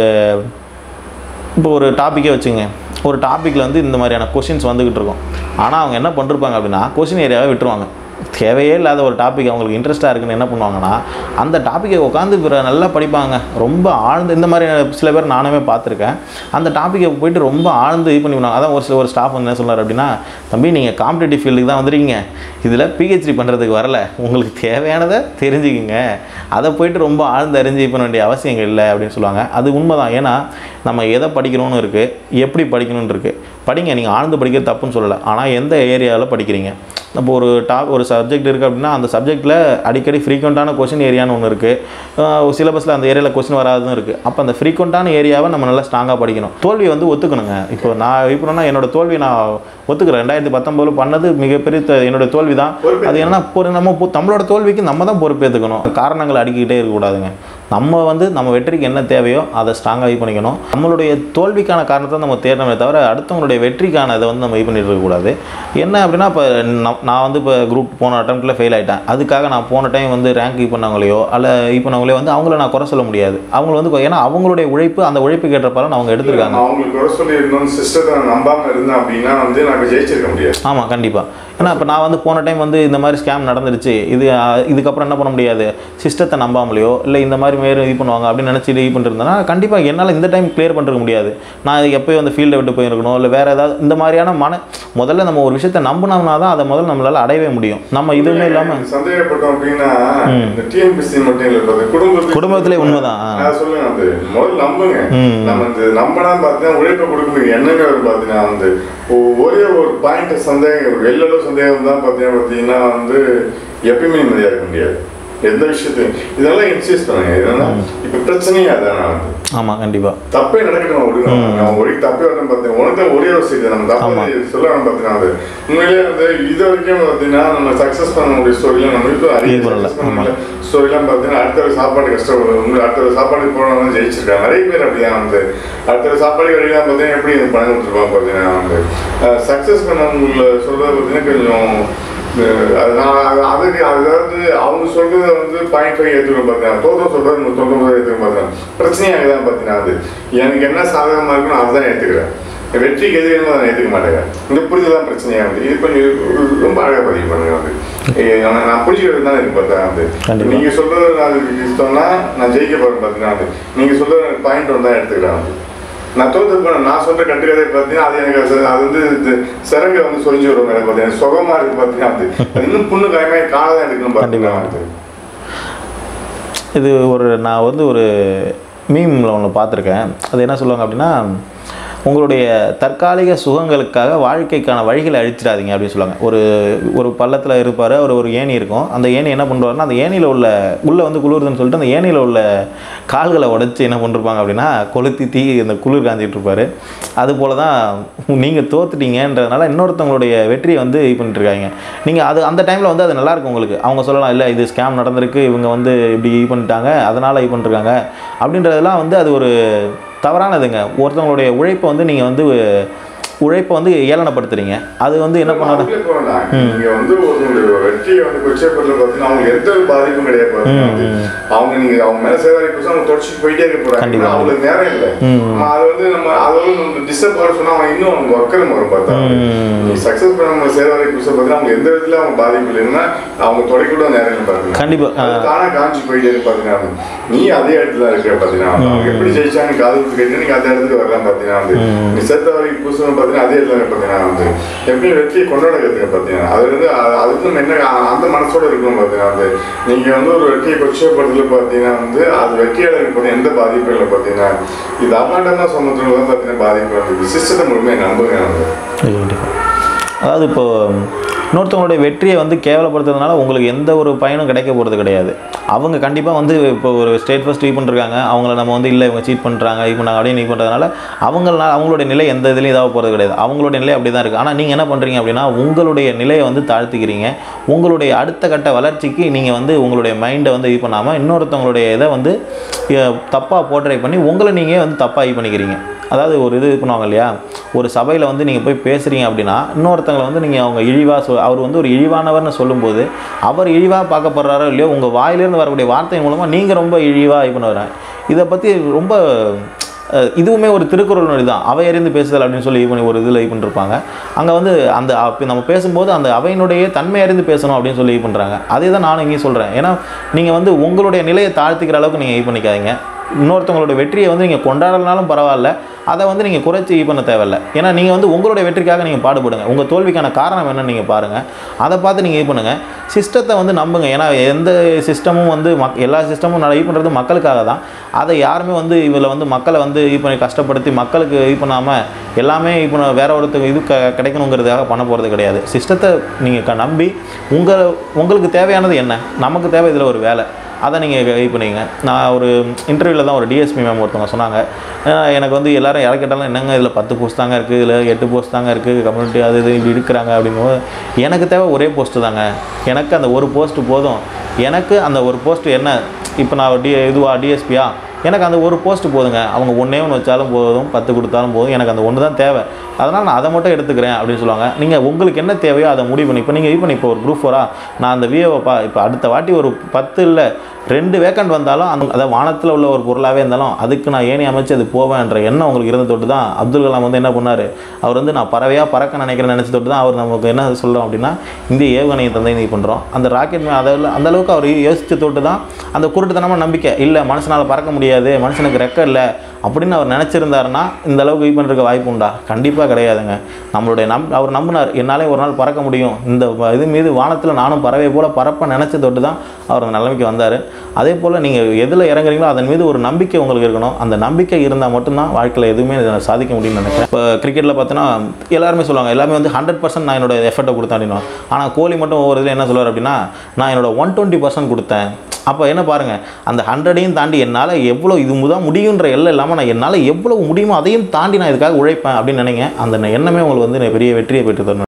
இப்போ ஒரு டாப்பிக்கே வச்சுங்க ஒரு டாப்பிக்கில் வந்து இந்த மாதிரியான கொஷின்ஸ் வந்துக்கிட்டு இருக்கும் ஆனால் அவங்க என்ன பண்ணிருப்பாங்க அப்படின்னா கொஷின் ஏரியாவை விட்டுருவாங்க தேவையே இல்லாத ஒரு டாபிக் அவங்களுக்கு இன்ட்ரெஸ்ட்டாக இருக்குன்னு என்ன பண்ணுவாங்கன்னா அந்த டாப்பிக்கை உட்காந்து பிற- நல்லா படிப்பாங்க ரொம்ப ஆழ்ந்து இந்த மாதிரி சில பேர் நானுமே பார்த்துருக்கேன் அந்த டாப்பிக்கை போயிட்டு ரொம்ப ஆழ்ந்து இது பண்ணி பண்ணுவாங்க அதான் ஒரு சில ஒரு ஸ்டாஃப் வந்து என்ன சொன்னார் அப்படின்னா தம்பி நீங்கள் காம்படிட்டிவ் ஃபீல்டுக்கு தான் வந்திருக்கீங்க இதில் பிஹெச்டி பண்ணுறதுக்கு வரல உங்களுக்கு தேவையானதை தெரிஞ்சுக்கிங்க அதை போயிட்டு ரொம்ப ஆழ்ந்து அறிஞ்சு இது பண்ண வேண்டிய அவசியங்கள் இல்லை அப்படின்னு சொல்லுவாங்க அது உண்மைதான் ஏன்னா நம்ம எதை படிக்கணும்னு இருக்குது எப்படி படிக்கணும்னு இருக்குது படிங்க நீங்கள் ஆழ்ந்து படிக்கிறது தப்புன்னு சொல்லலை ஆனால் எந்த ஏரியாவில் படிக்கிறீங்க இப்போ ஒரு டாப் ஒரு சப்ஜெக்ட் இருக்குது அப்படின்னா அந்த சப்ஜெக்ட்டில் அடிக்கடி ஃப்ரீக்வெண்ட்டான கொஷின் ஏரியான்னு ஒன்று இருக்குது சிலபஸில் அந்த ஏரியாவில் கொஸ்டின் வராதுன்னு இருக்குது அப்போ அந்த ஃப்ரீக்வெண்ட்டான ஏரியாவை நம்ம நல்லா ஸ்ட்ராங்காக படிக்கணும் தோல்வியை வந்து ஒத்துக்கணுங்க இப்போ நான் இப்போனா என்னோட தோல்வி நான் ஒத்துக்கிறேன் ரெண்டாயிரத்தி பத்தொம்போதில் பண்ணது மிகப்பெரிய த- என்னோட தோல்வி தான் அது என்னன்னா ஒரு நம்ம பொ- நம்மளோட தோல்விக்கு நம்ம தான் பொறுப்பேற்றுக்கணும் காரணங்களை அடிக்கிட்டே இருக்கக்கூடாதுங்க நம்ம வந்து நம்ம வெற்றிக்கு என்ன தேவையோ அதை ஸ்ட்ராங்காக இது பண்ணிக்கணும் நம்மளுடைய தோல்விக்கான காரணத்தை நம்ம தேடணுமே தவிர அடுத்தவங்களுடைய வெற்றிக்கான இதை வந்து நம்ம இது பண்ணிட்டு இருக்கக்கூடாது என்ன அப்படின்னா இப்போ நான் வந்து இப்போ குரூப் போன அட்டம்ப்டில் ஃபெயில் ஆகிட்டேன் அதுக்காக நான் போன டைம் வந்து ரேங்க் இது பண்ணவங்களையோ அல்ல இது பண்ணவங்களே வந்து அவங்கள நான் குறை சொல்ல முடியாது அவங்கள வந்து ஏன்னா அவங்களுடைய உழைப்பு அந்த உழைப்பு கேட்ட பலன் அவங்க எடுத்திருக்காங்க நான் அவங்களுக்கு குறை சொல்லி இருந்தோம் சிஸ்டத்தை நான் நம்பாம இருந்தேன் அப்படின்னா வந்து நான் இப்ப ஜெயிச்சிருக்க முடியாது ஆமாம் கண்டிப்பாக ஏன்னா இப்போ நான் வந்து போன டைம் வந்து இந்த மாதிரி ஸ்கேம் நடந்துருச்சு இது அஹ், இதுக்கப்புறம் என்ன பண்ண முடியாது சிஸ்டத்தை நம்பாமலையோ இல்லை இந்த மாதிரி மேலும் இது பண்ணுவாங்க அப்படின்னு நினச்சிட்டு இது பண்ணிருந்தேன்னா கண்டிப்பாக என்னால் இந்த டைம் கிளியர் பண்ணிருக்க முடியாது நான் எப்போயும் வந்து ஃபீல்டை விட்டு போயிருக்கணும் இல்லை வேறு ஏதாவது இந்த மாதிரியான மன முதல்ல நம்ம ஒரு விஷயத்தை நம்பினோம்னா தான் அதை முதல்ல நம்மளால் அடையவே முடியும் நம்ம இதுவுமே இல்லாமல் சந்தேகப்பட்டோம் அப்படின்னா இந்த டிஎன்பிசி மட்டும் இல்ல brother. குடும்பத்துக்கு குடும்பத்திலே உண்மைதான். ஆ. நான் சொல்லுங்க வந்து முதல்ல நம்புங்க ம். நம்ம இந்த நம்பினா பார்த்தீங்கன்னா உழைப்பை கொடுக்கணும் எண்ணமே வரும் பார்த்தீங்கன்னா வந்து ஒ- ஒரே ஒரு பாயிண்ட் சந்தேகம் எல்லளவு சந்தேகம் தான் பார்த்தீங்கன்னா பார்த்தீங்கன்னா வந்து எப்பயுமே நிம்மதியாக இருக்க முடியாது எந்த விஷயத்தையும் இதெல்லாம் இன்சிஸ்ட் பண்ணுங்க இதெல்லாம் இப்போ பிரச்சனையே அதான் வந்து ஆமாம் கண்டிப்பாக தப்பே நடக்கணும் விடுங்க அவன் ஒரே தப்பே வரணும் பார்த்தீங்க உனக்கு தான் ஒரே ஒரு செய்தி நம்ம ஆமா. தப்பு சொல்லணும் பார்த்தீங்கன்னா அது உண்மையிலேயே வந்து இது வரைக்கும் பார்த்தீங்கன்னா நம்ம சக்ஸஸ் பண்ண முடிய ஸ்டோரிலாம் நம்ம இப்போ இது அறிய பண்ணல. சக்ஸஸ் பண்ண முடியல ஸ்டோரிலாம் பார்த்தீங்கன்னா அடுத்த ஒரு சாப்பாடு கஷ்டப்படும் உங்களை அடுத்த ஒரு சாப்பாடு போனவங்க ஜெயிச்சிருக்காங்க நிறைய பேர் அப்படிதான் வந்து அடுத்த ஒரு சாப்பாடு வழியெல்லாம் பார்த்தீங்கன்னா எப்படி இந்த பணம் கொடுத்துருப்பாங்க பார்த்தீங்கன்னா வந்து சக்ஸஸ் பண்ணவங்கள சொல்றது பார்த்தீங்கன்னா கொஞ்சம் அஹ், அது நான் அது- அதுக்கு அதாவது அவங்க சொல்றத வந்து பாயிண்ட் ஃபைவ் ஏற்றுக்கணும் பார்த்தீங்கன்னா தோற்றம் சொல்றது நூற்றி தொண்ணூறு ஏற்றுக்கணும் பார்த்தீங்கன்னா பிரச்சனையாக தான் பார்த்தீங்கன்னா அது எனக்கு என்ன சாதகமாக இருக்குன்னு அதை தான் ஏற்றுக்கிறேன் வெற்றிக்கு எதிராக அதை ஏற்றுக்க மாட்டேங்க இந்த புரிதல் தான் பிரச்சனையாக வந்து இது கொஞ்சம் ரொம்ப அழகாக பதிவு பண்ணுங்க வந்து ஏய், நான் நான் புரிஞ்சுக்கிறது தான் எனக்கு பார்த்தா வந்து கண்டிப்பா. நீங்கள் சொல்றது நான் இஷ்டம்னா நான் ஜெயிக்க போகிறேன் பார்த்தீங்கன்னா அது நீங்கள் சொல்றது பாயிண்ட் ஒன்று தான் எடுத்துக்கிறேன் வந்து நான் தோத்து போனேன் நான் சொல்ற கட்டுக்கதை பார்த்தீங்கன்னா அது எனக்கு அது அது வந்து இது சிறங்க வந்து சொரிஞ்சு வரும் எனக்கு பார்த்தீங்கன்னா சுகமா இருக்கு பார்த்தீங்கன்னா அது அது இன்னும் புண்ணு காயமே காலை தான் எடுக்கணும் பார்த்தீங்கன்னா வந்து இது ஒரு நான் வந்து ஒரு மீமில் ஒன்று பார்த்துருக்கேன் அது என்ன சொல்லுவாங்க அப்படின்னா உங்களுடைய தற்காலிக சுகங்களுக்காக வாழ்க்கைக்கான வழிகளை அழிச்சிடாதீங்க அப்படின்னு சொல்லுவாங்க ஒரு ஒரு பள்ளத்தில் இருப்பார் அவர் ஒரு ஏணி இருக்கும் அந்த ஏணி என்ன பண்ணுவாருன்னா அந்த ஏணியில் உள்ள உள்ளே வந்து குளிருதுன்னு சொல்லிட்டு அந்த ஏணியில் உள்ள கால்களை உடைச்சி என்ன பண்ணிருப்பாங்க அப்படின்னா கொளுத்தி தீ அந்த குளிர் காஞ்சிட்டு இருப்பாரு அது போல தான் நீங்கள் தோத்துட்டீங்கன்றதுனால இன்னொருத்தவங்களுடைய வெற்றியை வந்து இது பண்ணிட்டு இருக்காங்க நீங்கள் அது அந்த டைமில் வந்து அது நல்லா இருக்கும் உங்களுக்கு அவங்க சொல்லலாம் இல்லை இது ஸ்கேம் நடந்திருக்கு இவங்க வந்து இப்படி இது பண்ணிட்டாங்க அதனால் இது பண்ணிருக்காங்க அப்படின்றதெல்லாம் வந்து அது ஒரு தவறானதுங்க ஒருத்தவங்களுடைய உழைப்பை வந்து நீங்கள் வந்து உழைப்பை வந்து ஏளனப்படுத்துறீங்க அது வந்து என்ன பண்ணாரு அவங்களே போகலாம். நீங்க வந்து ஒருத்தவங்களுடைய வெற்றியை வந்து கொச்சைப்படுறது பார்த்தீங்கன்னா அவங்களுக்கு எந்த ஒரு பாதிப்பும் கிடையாது பாத்தீங்கன்னா வந்து. அவங்க நீங்க அவங்க மேல சேதாரி பேச அவங்க தொடச்சிட்டு போயிட்டே இருக்க போறாங்க கண்டிப்பா. ஏன்னா அவங்களுக்கு நேரம் இல்லை நம்ம அது வந்து நம்ம அதை வந்து நம்ம டிஸ்டர்ப் பண்ண சொன்னா அவங்க இன்னும் அவங்க ஒர்க்கர் வரும் பார்த்தா நீ சக்சஸ் பண்ண நம்ம சேதாரி பேச பார்த்தீங்கன்னா அவங்க எந்த விதத்துல அவங்க பாதிப்பு இல்லைன்னா அவங்க தொடக்கூட நேரம் இல்லை பாத்தீங்கன்னா கண்டிப்பா. அது தானா காஞ்சி போயிட்டே இருக்கு பாத்தீங்கன்னா நீ அதே இடத்துல இருக்க பாத்தீங்கன்னா அவங்க எப்படி ஜெயிச்சாங்க காது குத்து கேட்டு நீங்க அந்த இடத்துக்கு வரலாம் பாத்தீங்கன்னா வந்து நீ செத்த வரைக்கும் புதுசு பாத்தீங்கன்னா அதே இடத்துல இருக்க பாத்தீங்கன்னா வந்து எப்படி வெற்றியை கொண்டாட கத்துக்க பாத்தீங்கன்னா அது வந்து அது- அதுக்கு நம்ம என்ன அ- அந்த மனசோட இருக்கணும் பாத்தீங்கன்னா வந்து நீங்க வந்து ஒரு வெற்றியை கொச்சப்படுறதுல பாத்தீங்கன்னா வந்து அது வெற்றியாளருக்கு பார்த்தீங்கன்னா எந்த பாதிப்பும் இல்லை பாத்தீங்கன்னா இது அபாண்டமா சொன்னதுல தான் பாத்தீங்கன்னா பாதிப்பு வந்து சிஸ்டத்தை முழுமையாக நம்புங்க வந்து இது கண்டிப்பா. அதாவது இப்போ இன்னொருத்தவங்களுடைய வெற்றியை வந்து கேவலப்படுத்துறதுனால உங்களுக்கு எந்த ஒரு பயனும் கிடைக்க போகிறது கிடையாது அவங்க கண்டிப்பாக வந்து இப்போ ஒரு ஸ்டேட் ஃபர்ஸ்ட் இது பண்ணிருக்காங்க அவங்கள நம்ம வந்து இல்லை இவங்க சீட் பண்ணுறாங்க இது பண்ணாங்க அப்படின்னு இது பண்ணுறதுனால அவங்களால அவங்களுடைய நிலை எந்த இதுலையும் இதாக போகிறது கிடையாது அவங்களுடைய நிலை அப்படி தான் இருக்குது ஆனால் நீங்கள் என்ன பண்ணுறீங்க அப்படின்னா உங்களுடைய நிலையை வந்து தாழ்த்திக்கிறீங்க உங்களுடைய அடுத்த கட்ட வளர்ச்சிக்கு நீங்கள் வந்து உங்களுடைய மைண்டை வந்து இது பண்ணாமல் இன்னொருத்தவங்களுடைய இதை வந்து தப்பாக போர்ட்ரை பண்ணி உங்களை நீங்கள் வந்து தப்பாக இது பண்ணிக்கிறீங்க அதாவது ஒரு இது பண்ணுவாங்க இல்லையா ஒரு சபையில் வந்து நீங்கள் போய் பேசுகிறீங்க அப்படின்னா இன்னொருத்தங்களை வந்து நீங்கள் அவங்க இழிவாக சொல் அவர் வந்து ஒரு இழிவானவர்னு சொல்லும்போது அவர் இழிவாக பார்க்கப்படுறாரோ இல்லையோ உங்கள் வாயிலிருந்து வரக்கூடிய வார்த்தை மூலமாக நீங்கள் ரொம்ப இழிவாக இது பண்ண வரேன் இதை பற்றி ரொம்ப அஹ், இதுவுமே ஒரு திருக்குறள் நொடி தான் அவை அறிந்து பேசுதல் அப்படின்னு சொல்லி இது பண்ணி ஒரு இதில் இது பண்ணிருப்பாங்க அங்கே வந்து அந்த அப்ப நம்ம பேசும்போது அந்த அவையினுடைய தன்மை அறிந்து பேசணும் அப்படின்னு சொல்லி இது பண்ணுறாங்க அதே தான் நானும் இங்கேயும் சொல்கிறேன் ஏன்னா நீங்கள் வந்து உங்களுடைய நிலையை தாழ்த்திக்கிற அளவுக்கு நீங்கள் இது பண்ணிக்காதீங்க இன்னொருத்தவங்களோட வெற்றியை வந்து நீங்கள் கொண்டாடலனாலும் பரவாயில்ல அதை வந்து நீங்கள் குறைச்சி இது பண்ண தேவையில்ல ஏன்னா நீங்கள் வந்து உங்களுடைய வெற்றிக்காக நீங்கள் பாடுபடுங்க உங்கள் தோல்விக்கான காரணம் என்னன்னு நீங்கள் பாருங்கள் அதை பார்த்து நீங்கள் இது பண்ணுங்கள் சிஸ்டத்தை வந்து நம்புங்க ஏன்னா எந்த சிஸ்டமும் வந்து மக் எல்லா சிஸ்டமும் இது பண்ணுறது மக்களுக்காக தான் அதை யாருமே வந்து இதில் வந்து மக்களை வந்து இது பண்ணி கஷ்டப்படுத்தி மக்களுக்கு இது பண்ணாமல் எல்லாமே இது பண்ண வேற ஒருத்தர் இது க கிடைக்கணுங்கிறதுக்காக பண்ண போகிறது கிடையாது சிஸ்டத்தை நீங்கள் க நம்பி உங்கள் உங்களுக்கு தேவையானது என்ன நமக்கு தேவை இதில் ஒரு வேலை அதை நீங்கள் இது பண்ணிங்க நான் ஒரு இன்டர்வியூவில் தான் ஒரு டிஎஸ்பி மேம் ஒருத்தவங்க சொன்னாங்க அஹ் எனக்கு வந்து எல்லாரும் யாரை கேட்டாலும் என்னங்க இதில் பத்து போஸ்ட் தாங்க இருக்குது இதில் எட்டு போஸ்ட் தாங்க இருக்குது கம்யூனிட்டி அது இது இப்படி இருக்கிறாங்க அப்படிங்கும்போது எனக்கு தேவை ஒரே போஸ்ட்டு தாங்க எனக்கு அந்த ஒரு போஸ்ட்டு போதும் எனக்கு அந்த ஒரு போஸ்ட் என்ன இப்போ நான் டி இதுவா டிஎஸ்பியா எனக்கு அந்த ஒரு போஸ்ட் போதுங்க அவங்க ஒன்றே ஒன்று வச்சாலும் போதும் பத்து கொடுத்தாலும் போதும் எனக்கு அந்த ஒன்று தான் தேவை அதனால் நான் அதை மட்டும் எடுத்துக்கிறேன் அப்படின்னு சொல்லுவாங்க நீங்கள் உங்களுக்கு என்ன தேவையோ அதை முடிவு பண்ணி இப்போ நீங்கள் இது பண்ணி இப்போ ஒரு குரூப் ஃபோரா நான் அந்த விஏஓப்பா இப்போ அடுத்த வாட்டி ஒரு பத்து இல்லை ரெண்டு வேக்கண்ட் வந்தாலும் அந்த அதாவது வானத்தில் உள்ள ஒரு பொருளாகவே இருந்தாலும் அதுக்கு நான் ஏணி அமைச்சு அது போவேன்ற எண்ணம் உங்களுக்கு இருந்த தொட்டு தான் அப்துல் கலாம் வந்து என்ன பண்ணார் அவர் வந்து நான் பறவையாக பறக்க நினைக்கிறேன் நினச்ச தொட்டு தான் அவர் நமக்கு என்ன சொல்கிறோம் அப்படின்னா இந்திய ஏவுகணையை தந்தை இது பண்ணுறோம் அந்த ராக்கெட் மே அதில் அந்த அளவுக்கு அவர் யோசிச்ச தொட்டு தான் அந்த குருட்டுத்தனமாக நம்பிக்கை இல்லை மனுஷனால் பறக்க முடியாது மனுஷனுக்கு ரெக்க இல்லை அப்படின்னு அவர் நினச்சிருந்தாருன்னா இந்த அளவுக்கு இது பண்ணுறதுக்கு வாய்ப்பு உண்டா கண்டிப்பாக கிடையாதுங்க நம்மளுடைய நம் அவர் நம்பினார் என்னாலே ஒரு நாள் பறக்க முடியும் இந்த வ- இது மீது வானத்தில் நானும் பறவை போல் பறப்ப நினச்ச தொட்டு தான் அவர் அந்த நிலைமைக்கு வந்தார் அதே போல் நீங்கள் எதில் இறங்குறீங்களோ அதன் மீது ஒரு நம்பிக்கை உங்களுக்கு இருக்கணும் அந்த நம்பிக்கை இருந்தால் மட்டும்தான் வாழ்க்கையில் எதுவுமே இதை சாதிக்க முடியும்னு நினைக்கிறேன் இப்போ கிரிக்கெட்டில் பார்த்தீங்கன்னா எல்லாருமே சொல்லுவாங்க எல்லாமே வந்து ஹண்ட்ரட் பர்சன்ட் நான் என்னோட எஃபர்ட்டை கொடுத்தேன் அப்படின்னு ஆனால் கோலி மட்டும் ஒவ்வொரு இதில் என்ன சொல்லுவார் அப்படின்னா நான் என்னோட ஒன் டுவெண்ட்டி பர்சன்ட் கொடுத்தேன் அப்போ என்ன பாருங்கள் அந்த ஹண்ட்ரடையும் தாண்டி என்னால் எவ்வளோ இது தான் முடியுன்ற எல்லாம் இல்லாமல் நான் என்னால் எவ்வளோ முடியுமோ அதையும் தாண்டி நான் இதுக்காக உழைப்பேன் அப்படின்னு நினைங்க அந்த எண்ணமே உங்களுக்கு வந்து பெரிய வெற்றியை பெற்று தரணும்